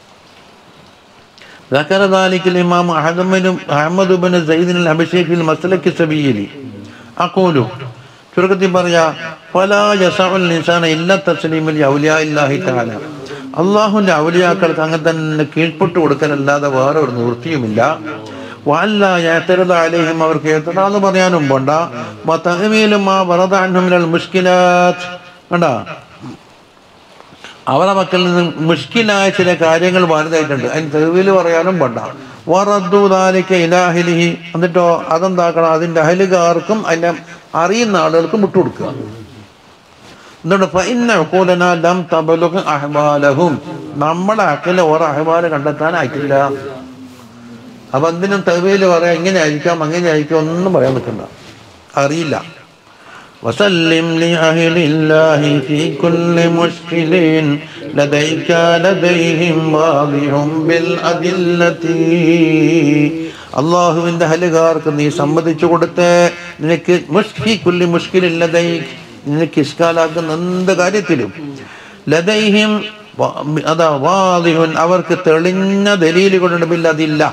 ذكر ذلك الإمام أحمد بن أحمد بن زيد الحبشي في المسلك السبيل أقول ചുരുക്കത്തിൽ പറയാ فلا يسع الإنسان إلا التسليم لأولياء الله تعالى അള്ളാഹുവിന്റെ ഔലിയാക്കൾക്ക് അങ്ങനെ തന്നെ കീഴ്പ്പെട്ട് കൊടുക്കലല്ലാതെ വേറെ ഒരു നിവൃത്തിയുമില്ല വല്ല ഏത്തരുത അലേഹിം അവർക്ക് ഏത്തടാന്ന് പറയാനും പോണ്ട തകമീലും ആ വറദാൻഹുമിനൽ മുഷ്കിലാത്ത് കണ്ടാ അവരുടെ മക്കളിൽ നിന്ന് മുഷ്കിലായ ചില കാര്യങ്ങൾ വലുതായിട്ടുണ്ട് അതിന് തെരുവിൽ പറയാനും വേണ്ട വറദ്ദൂദാലിക്ക ഇലാഹിലിഹി എന്നിട്ടോ അതെന്താക്കണം അതിൻ്റെ അഹലുകാർക്കും അതിൻ്റെ അറിയുന്ന ആളുകൾക്കും വിട്ടുകൊടുക്കുക എന്തുകൊണ്ട് ഫഇന്ന ഉഖൂലന ലം തബലുഗ് അഹ്വാലഹും നമ്മളെ അക്കലെ ഓരോ അഹ്വാല് കണ്ടെത്താനായിട്ടില്ല അപ്പൊ എന്തിനും തെരുവിൽ പറയാം എങ്ങനെ ആയിരിക്കാം അങ്ങനെ ആയിരിക്കാം ഒന്നും പറയാൻ പറ്റണ്ട അറിയില്ല وسلم لأهل الله في كل مشكل لديك لديهم واضح بالأدلة അള്ളാഹുവിന്റെ ഹലുകാർക്ക് നീ സമ്മതിച്ചു കൊടുത്ത് നിനക്ക് മുഷ്കി കുല്ലി മുഷ്കിലില്ലതൈ നിനക്ക് ഇഷ്കാലാക്കുന്ന എന്ത് കാര്യത്തിലും ലതൈഹിം വ- അതാ വാദിഹുൻ അവർക്ക് തെളിഞ്ഞ ദലീലുകളുണ്ട് ബിൽ അതില്ല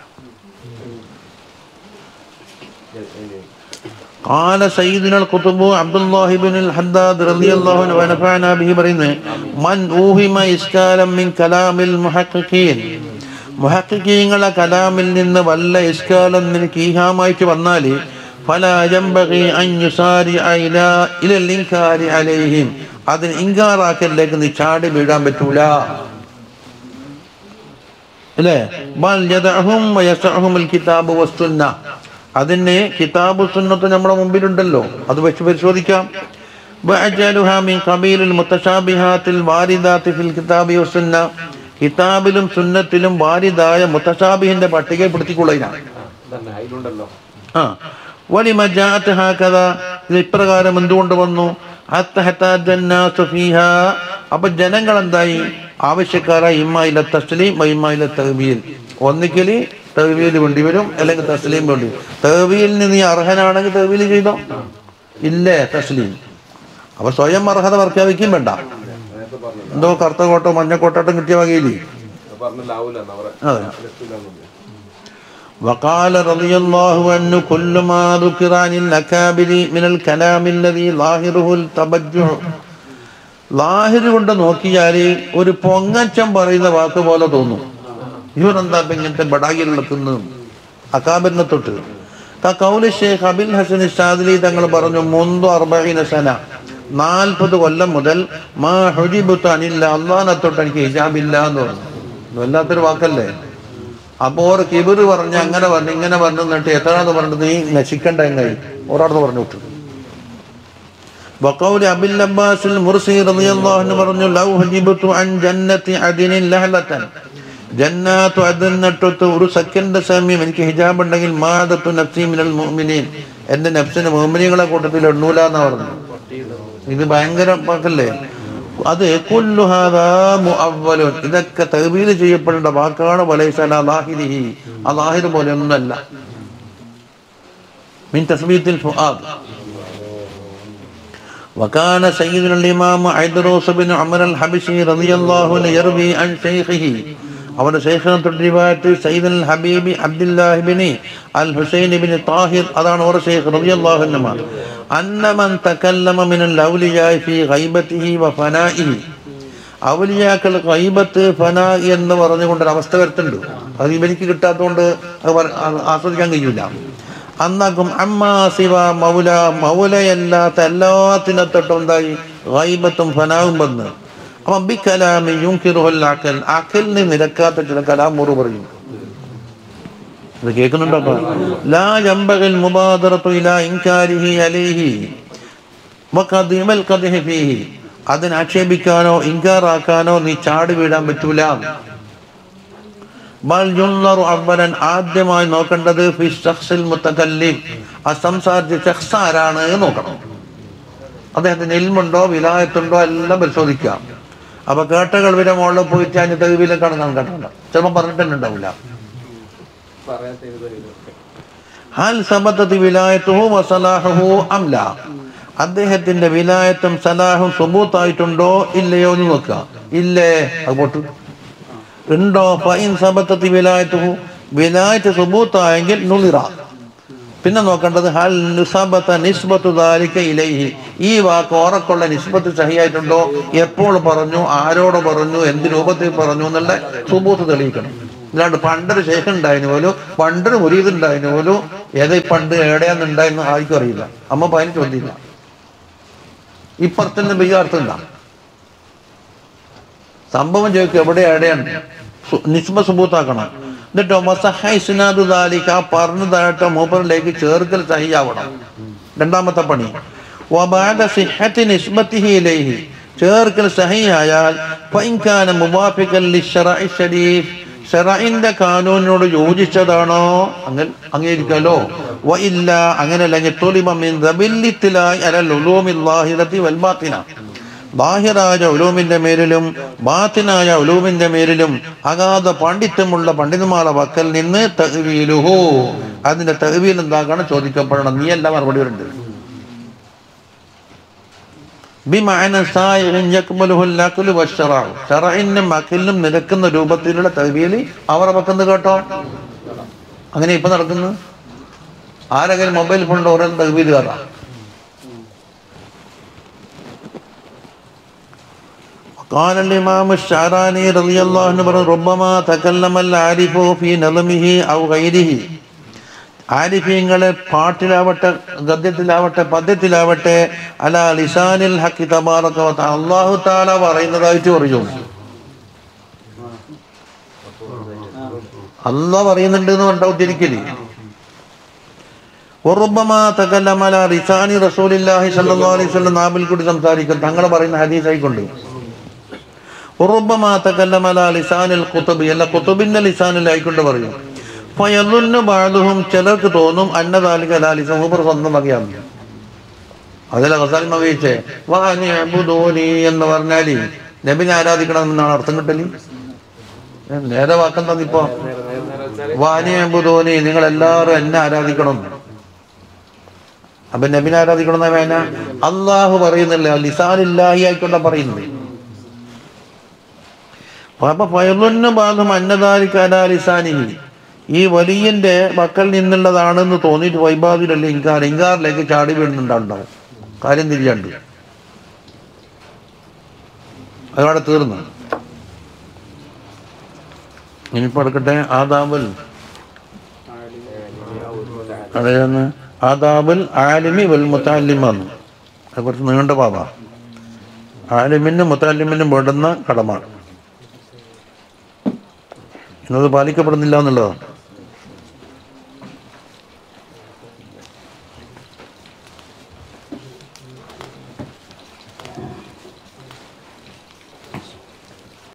قال سيدنا القطب عبد الله بن الحداد رضي الله عنه ونفعنا به പറയുന്നത് من اوهم اسكالا من كلام المحققين മുഹക്കിങ്ങളെ കലാമിൽ നിന്ന് വല്ല ഇസ്കാലം നിനക്ക് ഈഹാമായിട്ട് വന്നാൽ فلا ينبغي أن يسارع إلى إلى الإنكار عليهم അതിന് ഇൻകാറാക്കലിലേക്ക് നീ ചാടി വീഴാൻ പറ്റൂല അല്ലേ ബൽ യദഅഹും വയസഅഹുൽ കിതാബ് വസ്സുന്ന അതിന് കിതാബ് സുന്നത്ത് നമ്മുടെ മുമ്പിലുണ്ടല്ലോ അത് വെച്ച് പരിശോധിക്കാം വഅജലുഹാ മിൻ ഖബീലിൽ മുത്തശാബിഹാത്തിൽ വാരിദാത്തി ഫിൽ കിതാബി വസ്സുന്ന കിതാബിലും സുന്നത്തിലും വാരിദായ മുത്തശാബിഹിന്റെ പട്ടികപ്പെടുത്തിക്കൊള്ളുകയാണ് തന്നെ അതിലുണ്ടല്ലോ ആ വലിമ ജാഅത്ത് ഹാകദ ഇത് ഇപ്രകാരം എന്തുകൊണ്ട് വന്നു ഹത്ത ഹത്താജ الناس فيها അപ്പൊ ജനങ്ങൾ എന്തായി ആവശ്യക്കാരായി ഇമ്മയില തസ്ലീം ഇമ്മയില തഹ്ബീൽ ഒന്നിക്കല് തഹ്ബീൽ വേണ്ടി വരും അല്ലെങ്കിൽ തസ്ലീം വേണ്ടി വരും തഹ്ബീലിന് നീ അർഹനാണെങ്കിൽ തഹ്ബീൽ ചെയ്തോ ഇല്ലേ തസ്ലീം അപ്പൊ സ്വയം അർഹത പ്രഖ്യാപിക്കുകയും വേണ്ട നേരത്തെ പറഞ്ഞു എന്തോ കറുത്ത കോട്ടോ മഞ്ഞക്കോട്ടോട്ടം കിട്ടിയ വകയില്ലേ പറഞ്ഞില്ല ആവൂല എന്നാ പറയാ അതെ എത്തില്ല وقال رضي الله عنه كل ما ذكر عن الأكابر من الكلام الذي ظاهره التبجع ലാഹിർ കൊണ്ട് നോക്കിയാൽ ഒരു പൊങ്ങച്ചം പറയുന്ന വാക്ക് പോലെ തോന്നും ഇവരെന്താ ഇപ്പൊ ഇങ്ങനത്തെ ബടാകിലുള്ളത്തുന്നു അക്കാബിനെ തൊട്ട് കൗലി ഷേഖ് അബിൽ ഹസൻ ഷാദിലി തങ്ങൾ പറഞ്ഞു മുന്തു അർബീന സന നാൽപ്പത് കൊല്ലം മുതൽ മാ ഹുജിബുത്താനില്ല അള്ളാഹിനെ തൊട്ട് എനിക്ക് ഹിജാബില്ല എന്ന് പറഞ്ഞു ഇത് വല്ലാത്തൊരു വാക്കല്ലേ അപ്പോ ഒരു കിബിറ് പറഞ്ഞ് അങ്ങനെ പറഞ്ഞു ഇങ്ങനെ പറഞ്ഞു എന്നിട്ട് എത്രയാണെന്ന് പറഞ്ഞിട്ട് നീ നശിക്കണ്ട എങ്ങായി ഒരാളെന്ന് പറഞ്ഞു വിട്ടു وقول أبي العباس المرسي رضي الله عنه പറഞ്ഞു لو هجبت عن جنة عدن لهلة ജന്നാത്തു അതിനട്ടത്ത് ഒരു സെക്കൻഡ് സമയം എനിക്ക് ഹിജാബ് ഉണ്ടെങ്കിൽ മാദത്തു നഫ്സി മിനൽ മുഅ്മിനീൻ എന്റെ നഫ്സിന് മുഅ്മിനീങ്ങളെ കൂട്ടത്തിൽ എണ്ണൂല എന്ന് പറഞ്ഞു ഇത് ഭയങ്കര വാക്കല്ലേ അത് കുല്ലു ഹാദാ മുഅവ്വലുൻ ഇതൊക്കെ തഹ്ബീൽ ചെയ്യപ്പെടേണ്ട വാക്കാണ് വലൈസ അലാ ലാഹിരിഹി ആ ലാഹിർ പോലെ ഒന്നല്ല മിൻ തസ്ബീത്തിൽ ഫുആദ് وكان سيدنا الإمام عيدروس بن عمر الحبشي رضي الله عنه يروي عن شيخه അവരുടെ ശേഖരം തൊട്ടിരിവായത്ത് Sayyid al Habibi Abdullahi bin al Hussain bin Tahir അതാണ് അവരുടെ ശേഖ് റളിയല്ലാഹു അൻഹു അന്ന മൻ തകല്ലമ മിൻ അൽ ഔലിയാ ഫീ ഗൈബത്തിഹി വ ഫനാഇഹി ഔലിയാക്കൾ ഗൈബത്ത് ഫനാ എന്ന് പറഞ്ഞുകൊണ്ട് ഒരു അവസ്ഥ വരുത്തുന്നുണ്ട് അത് ഇവനിക്ക് കിട്ടാത്തതുകൊണ്ട് അത് പറ- ആ- ആസ്വദിക്കാൻ കഴിയൂല അന്നാക്കും അമ്മാ സിവ മൗല മൗലയല്ലാത്ത എല്ലാത്തിനെ തൊട്ടും എന്തായി ഗൈബത്തും ഫനാവും വന്ന് അപ്പം ബി കലാമി യുൻകിറുഹുൽ അഖൽ അഖലിന് നിരക്കാത്ത ചില കലാമുറു പറയും ഇത് കേൾക്കുന്നുണ്ടോ അപ്പൊ? ലാ യംബഗിൽ മുബാദറത്തു ഇലാ ഇൻകാരിഹി അലൈഹി വഖദിമൽ ഖദ്ഹി ഫീഹി അതിനെ ആക്ഷേപിക്കാനോ ഇൻകാറാക്കാനോ നീ ചാടി വീഴാൻ പറ്റൂല ബൽ യുൻളറു അവലൻ ആദ്യമായി നോക്കേണ്ടത് ഫി ശഖ്സിൽ മുത്തകല്ലിം ആ സംസാരിച്ച ശഖ്സ് ആരാണ് എന്ന് നോക്കണം അദ്ദേഹത്തിന് ഇൽമുണ്ടോ വിലായത്തുണ്ടോ എല്ലാം പരിശോധിക്കാം അപ്പൊ കേട്ടകൾ വില മുകളിൽ പോയിട്ട് അതിന് തെരുവിലെ കാണാൻ കേട്ടണ്ട ചിലപ്പോൾ പറഞ്ഞിട്ട് തന്നെ ഉണ്ടാവില്ല പറയാത്ത ഇത് ഇതൊക്കെ. ഹൽ സബത്തത്തി വിലായത്തുഹു വസലാഹുഹു അംല അദ്ദേഹത്തിന്റെ വിലായത്തും സലാഹും സുബൂത്തായിട്ടുണ്ടോ ഇല്ലയോ എന്ന് നോക്കുക ഇല്ലേ അത് പൊട്ടു ഉണ്ടോ ഫൈൻ സബത്തത്തി വിലായത്തുഹു വിലായത്ത് സുബൂത്തായെങ്കിൽ നുളിറ പിന്നെ നോക്കേണ്ടത് ഹൽ നിസബത്ത നിസ്ബത്തു ദാലിക ഇലൈഹി ഈ വാക്ക് ഓറക്കുള്ള നിസ്ബത്ത് സഹിയായിട്ടുണ്ടോ എപ്പോൾ പറഞ്ഞു ആരോട് പറഞ്ഞു എന്ത് രൂപത്തിൽ പറഞ്ഞു എന്നുള്ള സുബൂത്ത് തെളിയിക്കണം അല്ലാണ്ട് പണ്ടൊരു ശേഖം ഉണ്ടായിരുന്നു പോലും പണ്ടൊരു മുരീത് ഉണ്ടായിരുന്നു പോലും ഏത് പണ്ട് എവിടെയാന്നുണ്ടായിരുന്നു ആർക്കും അറിയില്ല അമ്മ പതിന് ചോദ്യമില്ല ഇപ്പുറത്തന്നെ ബയ്യാർത്ഥം ഉണ്ടാ സംഭവം ചോദിക്കും എവിടെ എവിടെയാണ് സു- നിസ്ബ സുബൂത്താക്കണം എന്നിട്ടോ മസഹ ഇസ്നാദു ദാലിക ആ പറഞ്ഞതായിട്ട് മൂപ്പറിലേക്ക് ചേർക്കൽ സഹിയാവണം രണ്ടാമത്തെ പണി വബഅദ സിഹ്ഹത്തി നിസ്ബത്തിഹി ഇലൈഹി ചേർക്കൽ സഹിയായാൽ ഫഇൻ കാന മുവാഫിഖൻ ലിശ്ശറഇ ശരീഫ് ഷറഇന്റെ കാനൂനിനോട് യോജിച്ചതാണോ അങ്ങനെ അംഗീകരിക്കാലോ വ ഇല്ല അങ്ങനെ അല്ലെങ്കിൽ തുലിമ മിൻ ദബില്ലിത്തിലായി അലൽ ഉലൂമിൽ ലാഹിറത്തി വൽ ബാത്തിന ബാഹിറായ ഉലൂമിന്റെ മേലിലും ബാത്തിനായ ഉലൂമിന്റെ മേലിലും അഗാധ പാണ്ഡിത്യമുള്ള പണ്ഡിതന്മാരുടെ പക്കൽ നിന്ന് തഹ്വീലുഹു അതിന്റെ തഹ്വീൽ എന്താക്കണം ചോദിക്കപ്പെടണം നീ എല്ലാം മറുപടി ഉണ്ട് ബിമഅന സായിഗിൻ യക്മലുഹുൽ അഖ്ലു വശ്ശറഉ ശറഇനും അഖിലിനും നിരക്കുന്ന രൂപത്തിലുള്ള തഹ്വീൽ അവരുടെ പക്കന്ന് കേട്ടോ അങ്ങനെ ഇപ്പൊ നടക്കുന്നു ആരെങ്കിലും മൊബൈൽ ഫോണിന്റെ ഓരോ തഹ്വീൽ കയറാം قال الإمام الشعراني رضي الله عنه ربما تكلم العارف في نظمه أو غيره ആരിഫീങ്ങളെ പാട്ടിലാവട്ടെ ഗദ്യത്തിലാവട്ടെ പദ്യത്തിലാവട്ടെ അല ലിസാനിൽ ഹക്കി തബാറക വ തആല അല്ലാഹു തആല പറയുന്നതായിട്ട് പറയും അള്ളാഹ് പറയുന്നുണ്ട് എന്ന് കണ്ടാ ഉദ്ധരിക്കല് ഉറുബമാ തകല്ലമ അല ലിസാനി റസൂലില്ലാഹി സ്വല്ലല്ലാഹു അലൈഹി വസല്ലം നാവിൽ കൂടി സംസാരിക്കും തങ്ങൾ പറയുന്ന ഹദീസായിക്കൊണ്ട് ഉറുബമാ തകല്ലമ അല ലിസാനിൽ ഖുതുബി അല്ല ഖുതുബിന്റെ ലിസാനിലായിക്കൊണ്ട് പറയും ഫയലുന്നു ബാദുഹും ചിലർക്ക് തോന്നും അന്നദാലിക ലാലിസം മൂപ്പർ സ്വന്തം വകയാണ് അതിലെ ഗസാലിമ വീഴ്ചേ വാനിഅബുദൂനി എന്ന് പറഞ്ഞാല് നബിനെ ആരാധിക്കണം എന്നാണ് അർത്ഥം കിട്ടല് ഏ, നേരെ വാക്കെന്താ ഇപ്പോ നേരെ നേരെ നേരെ വെച്ചാല് വാനിഅബുദൂനി നിങ്ങൾ എല്ലാവരും എന്നെ ആരാധിക്കണം അപ്പൊ നബിനെ ആരാധിക്കണം എന്നാ വേന അള്ളാഹു പറയുന്നില്ല ലിസാനില്ലാഹി ആയിക്കൊണ്ടാ പറയുന്നത് അപ്പൊ ഫയലുന്നു ബാധം അന്നദാലിക്കാലാ ലിസാനിഹി ഈ വലിയന്റെ മക്കൾ നിന്നുള്ളതാണെന്ന് തോന്നിയിട്ട് വൈബാദിലല്ല ഇൻകാർ ഇൻകാറിലേക്ക് ചാടി വീഴുന്നുണ്ടാവും കാര്യം തിരിയാണ്ട് അതവിടെ തീർന്നു ഇനിയിപ്പോ എടുക്കട്ടെ ആദാബുൽ അടയെന്ന് ആദാബുൽ ആലിമി വൽ മുത്താലിമാണ് അത് കുറച്ച് നീണ്ട ബാബ ആലിമിനും മുത്താലിമിനും വേണ്ടുന്ന കടമ ഇന്നത് പാലിക്കപ്പെടുന്നില്ല എന്നുള്ളതാണ്